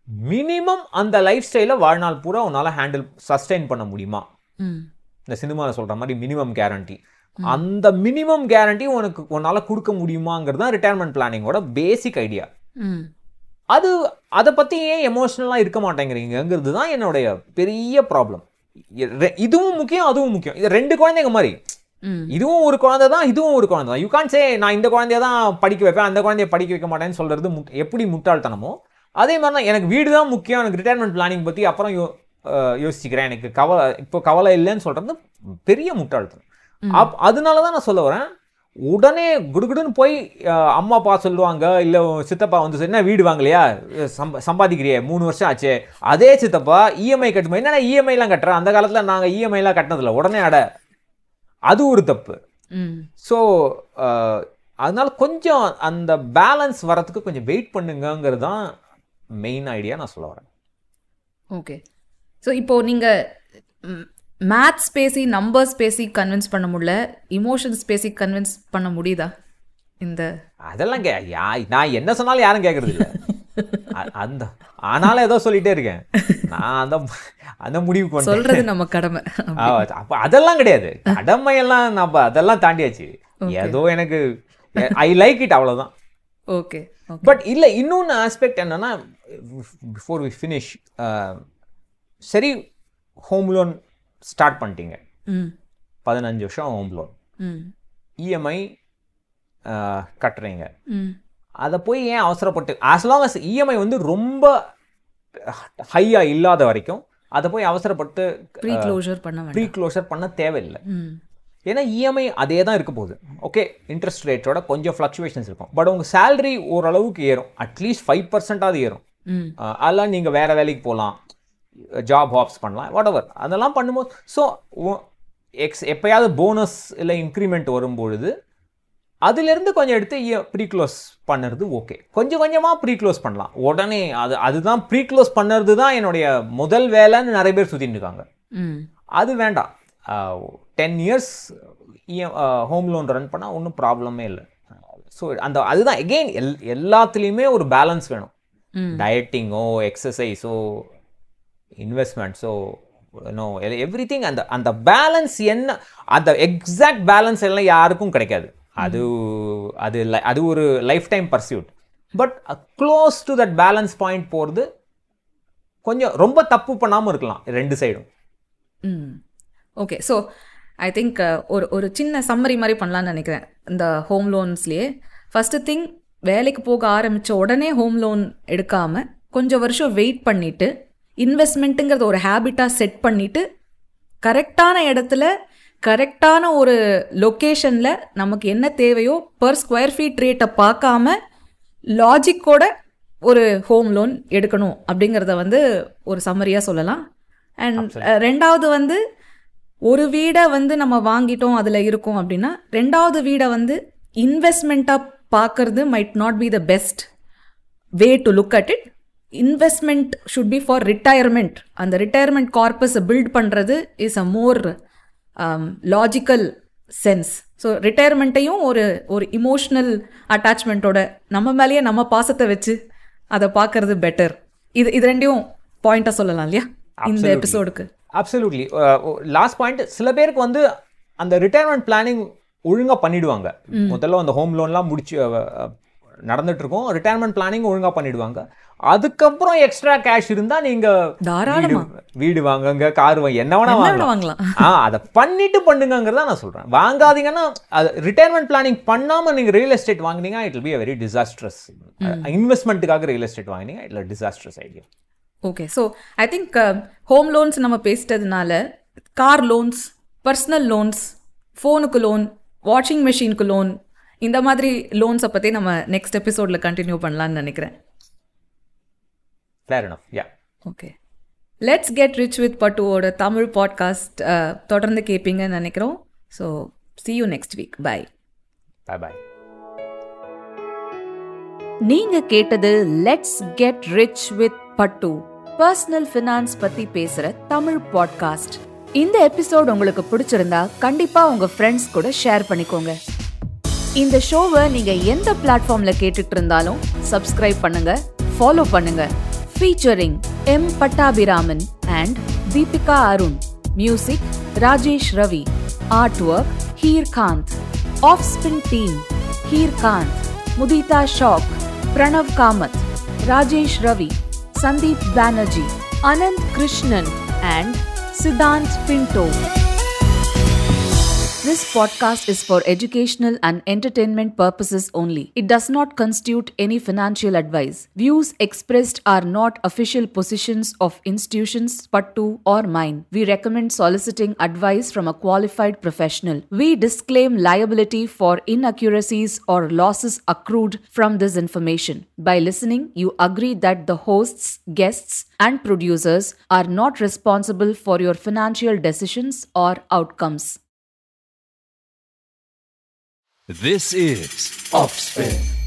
மினிமம் அந்த லைஃப் ஸ்டைலை வாழ்நாள் பூரா உன்னால் ஹேண்டில் சஸ்டெயின் பண்ண முடியுமா ம் இந்த சினிமாவில் சொல்கிற மாதிரி மினிமம் கேரண்டி அந்த மினிமம் கேரண்டி உனக்கு உன்னால் கொடுக்க முடியுமாங்கிறது தான் ரிட்டையர்மெண்ட் பிளானிங்கோட பேசிக் ஐடியா ம் அது அதை பற்றி ஏன் எமோஷ்னலாக இருக்க மாட்டேங்கிறீங்கிறது தான் என்னுடைய பெரிய ப்ராப்ளம் இதுவும் முக்கியம் அதுவும் முக்கியம் இது ரெண்டு குழந்தைங்க மாதிரி ம் இதுவும் ஒரு குழந்தை தான் இதுவும் ஒரு குழந்தை தான் யூ கான் சே நான் இந்த குழந்தைய தான் படிக்க வைப்பேன் அந்த குழந்தைய படிக்க வைக்க மாட்டேன்னு சொல்கிறது முட் எப்படி முட்டாள்தனமோ அதே மாதிரி தான் எனக்கு வீடு தான் முக்கியம் எனக்கு ரிட்டையர்மெண்ட் பிளானிங் பற்றி அப்புறம் யோ அஹ் யோசிக்கிறேன் எனக்கு கவலை இப்போ கவலை இல்லைன்னு சொல்கிறது பெரிய முட்டாள்தனம் அப் அதனால தான் நான் சொல்ல வரேன் உடனே குடுகுடுன்னு போய் அஹ், அம்மா அப்பா சொல்லுவாங்க இல்லை சித்தப்பா வந்து என்ன வீடு வாங்கலையா சம்ப சம்பாதிக்கிறியே மூணு வருஷம் ஆச்சே அதே சித்தப்பா இஎம்ஐ கட்டுமா என்னடா இஎம்ஐலாம் கட்டுறேன் அந்த காலத்தில் நாங்கள் இஎம்ஐலாம் கட்டினதில்ல உடனே அட அது ஒரு தப்பு ம் ஸோ அதனால கொஞ்சம் அந்த பேலன்ஸ் வரத்துக்கு கொஞ்சம் வெயிட் பண்ணுங்கங்கிறது தான் மெயின் ஐடியா நான் சொல்ல வரேன் ஓகே ஸோ இப்போ நீங்கள் மேத்ஸ் பேசி நம்பர்ஸ் பேசி கன்வின்ஸ் பண்ண முடியல இமோஷன்ஸ் பேசி கன்வின்ஸ் பண்ண முடியுதா இந்த அதெல்லாம் கே யா நான் என்ன சொன்னாலும் யாரும் கேட்கறது இல்லை அ- அந்த ஆனாலும் ஏதோ சொல்லிட்டே இருக்கேன் நான் அந்த அந்த முடிவுக்கு வந்தேன் சொல்றது நம்ம கடமை ஆ, அப்ப அதெல்லாம் கிடையாது கடமையெல்லாம் நம்ம அதெல்லாம் தாண்டியாச்சு ஏதோ எனக்கு ஐ லைக் இட் அவ்வளவுதான் ஓகே ஓகே பட் இல்ல இன்னொன்று ஆஸ்பெக்ட் என்னன்னா பிஃபோர் வி ஃபினிஷ் சரி ஹோம் லோன் ஸ்டார்ட் பண்ணிட்டீங்க ம் பதினஞ்சு வருஷம் ஹோம் லோன் ம் இஎம்ஐ கட்டுறீங்க ம் அதை போய் ஏன் அவசரப்பட்டு as long as இஎம்ஐ வந்து ரொம்ப ஹையா இல்லாத வரைக்கும் அதை போய் அவசரப்பட்டு ப்ரீ க்ளோஷர் பண்ண வேண்டாம் ப்ரீ க்ளோஷர் பண்ண தேவையில்லை ம் ஏன்னா இஎம்ஐ அதே தான் இருக்க போகுது ஓகே இன்ட்ரெஸ்ட் ரேட்டோட கொஞ்சம் ஃப்ளக்சுவேஷன்ஸ் இருக்கும் பட் உங்கள் சேலரி ஓரளவுக்கு ஏறும் அட்லீஸ்ட் ஃபைவ் பர்சன்டாவது ஏறும் ம் அஹ் அதெல்லாம் நீங்கள் வேறு வேலைக்கு போகலாம் ஜாப் ஹாப்ஸ் பண்ணலாம் வாட் எவர் அதெல்லாம் பண்ணும்போது ஸோ எக்ஸ் எப்பயாவது போனஸ் இல்லை இன்க்ரிமெண்ட் வரும்பொழுது அதுலேருந்து கொஞ்சம் எடுத்து ப்ரீ க்ளோஸ் பண்ணுறது ஓகே கொஞ்சம் கொஞ்சமாக ப்ரீ க்ளோஸ் பண்ணலாம் உடனே அது அதுதான் ப்ரீ க்ளோஸ் பண்ணுறது தான் என்னுடைய முதல் வேலைன்னு நிறைய பேர் சுற்றிட்டு இருக்காங்க ம் அது வேண்டாம் ten years home loan run பண்ணால் ஒன்றும் ப்ராப்ளமே இல்லை ஸோ அந்த அதுதான் எகெயின் எல் எல்லாத்துலேயுமே ஒரு பேலன்ஸ் வேணும் ம். டயட்டிங்கோ எக்ஸசைஸோ இன்வெஸ்ட்மெண்ட்ஸோ நோ எவ்ரி திங் அந்த அந்த பேலன்ஸ் என்ன அந்த எக்ஸாக்ட் பேலன்ஸ் எல்லாம் யாருக்கும் கிடைக்காது அது அது li- அது ஒரு lifetime pursuit but close to that balance point போகிறது கொஞ்சம் ரொம்ப தப்பு பண்ணாமல் இருக்கலாம் ரெண்டு சைடும் ம் ஓகே ஸோ ஐ திங்க் ஒரு ஒரு சின்ன சம்மரி மாதிரி பண்ணலான்னு நினைக்கிறேன் இந்த ஹோம் லோன்ஸ்லேயே ஃபஸ்ட்டு திங் வேலைக்கு போக ஆரம்பித்த உடனே ஹோம் லோன் எடுக்காமல் கொஞ்சம் வருஷம் வெயிட் பண்ணிவிட்டு இன்வெஸ்ட்மெண்ட்டுங்கிறத ஒரு ஹேபிட்டாக செட் பண்ணிவிட்டு கரெக்டான இடத்துல கரெக்டான ஒரு லொக்கேஷனில் நமக்கு என்ன தேவையோ பர் ஸ்கொயர் ஃபீட் ரேட்டை பார்க்காம லாஜிக்கோட ஒரு ஹோம் லோன் எடுக்கணும் அப்படிங்கிறத வந்து ஒரு சம்மரியாக சொல்லலாம் அண்ட் ரெண்டாவது வந்து ஒரு வீடை வந்து நம்ம வாங்கிட்டோம் அதில் இருக்கோம் அப்படின்னா ரெண்டாவது வீடை வந்து இன்வெஸ்ட்மெண்ட்டாக பார்க்கறது might not be the best way to look at it investment should be for retirement அந்த ரிட்டையர்மெண்ட் கார்பஸை பில்ட் பண்ணுறது is a more logical sense so ரிட்டையர்மெண்ட்டையும் ஒரு ஒரு இமோஷ்னல் அட்டாச்மெண்ட்டோட நம்ம மேலேயே நம்ம பாசத்தை வச்சு அதை பார்க்கறது பெட்டர் இது இது ரெண்டையும் பாயிண்டாக சொல்லலாம் இல்லையா இந்த Absolutely. எபிசோடுக்கு அப்சல்யூட்லி லாஸ்ட் பாயிண்ட் சில பேருக்கு வந்து அந்த ரிட்டையர்மெண்ட் பிளானிங் ஒழுங்கா பண்ணிடுவாங்க முதல்ல அந்த ஹோம் லோன்லாம் முடிச்சு அஹ், அஹ், நடந்துட்டு இருக்கும் ரிட்டையர்மெண்ட் பிளானிங் ஒழுங்கா பண்ணிடுவாங்க அதுக்கப்புறம் எக்ஸ்ட்ரா கேஷ் இருந்தா நீங்க தாராளமா. வீடு- வீடு வாங்குங்க கார் வாங்க என்ன வேணா என்ன வேணா வாங்கலாம் வாங்கலாம் ஆ அதை பண்ணிட்டு பண்ணுங்கிறத நான் சொல்றேன் வாங்காதீங்கன்னா அது ரிட்டையர்மெண்ட் பிளானிங் பண்ணாம நீங்க ரியல் எஸ்டேட் வாங்குனீங்க இட் பி வெரி டிசாஸ்ட்ரஸ் இன்வெஸ்ட்மெண்ட்டுக்காக ரியல் எஸ்டேட் வாங்கினீங்க இட்ல disastrous idea okay so I think home loans நம்ம பேசிட்டதுனால கார் லோன்ஸ் பர்சனல் லோன்ஸ் ஃபோனுக்கு லோன் வாஷிங் மெஷினுக்கு லோன் இந்த மாதிரி லோன்ஸை பற்றி நம்ம நெக்ஸ்ட் எபிசோடில் கண்டினியூ பண்ணலான்னு நினைக்கிறேன் fair enough yeah okay let's get rich with பட்டுவோட தமிழ் பாட்காஸ்ட் தொடர்ந்து கேட்பீங்கன்னு நினைக்கிறோம் so see you next week bye bye bye நீங்க கேட்டது லெட்ஸ் கெட் ரிச் வித் பட்டு பர்சனல் ஃபினான்ஸ் பத்தி பேசுற தமிழ் பாட்காஸ்ட் இந்த எபிசோட் உங்களுக்கு பிடிச்சிருந்தா கண்டிப்பா உங்க ஃப்ரெண்ட்ஸ் கூட ஷேர் பண்ணிக்கோங்க இந்த ஷோவை நீங்க எந்த பிளாட்ஃபார்ம்ல கேட்டுட்டு இருந்தாலும் சப்ஸ்கிரைப் பண்ணுங்க ஃபாலோ பண்ணுங்க featuring M. Pattabhiraman and Deepika Arun. Music Rajesh Ravi. Artwork Heer Kant. Offspin team Heer Kant, Mudita Shok, Pranav Kamath, Rajesh Ravi, Sandeep Banerjee, Anand Krishnan, and Siddhant Pinto. This podcast is for educational and entertainment purposes only. It does not constitute any financial advice. Views expressed are not official positions of institutions, Pattu, or mine. We recommend soliciting advice from a qualified professional. We disclaim liability for inaccuracies or losses accrued from this information. By listening, you agree that the hosts, guests, and producers are not responsible for your financial decisions or outcomes. This is Offspin.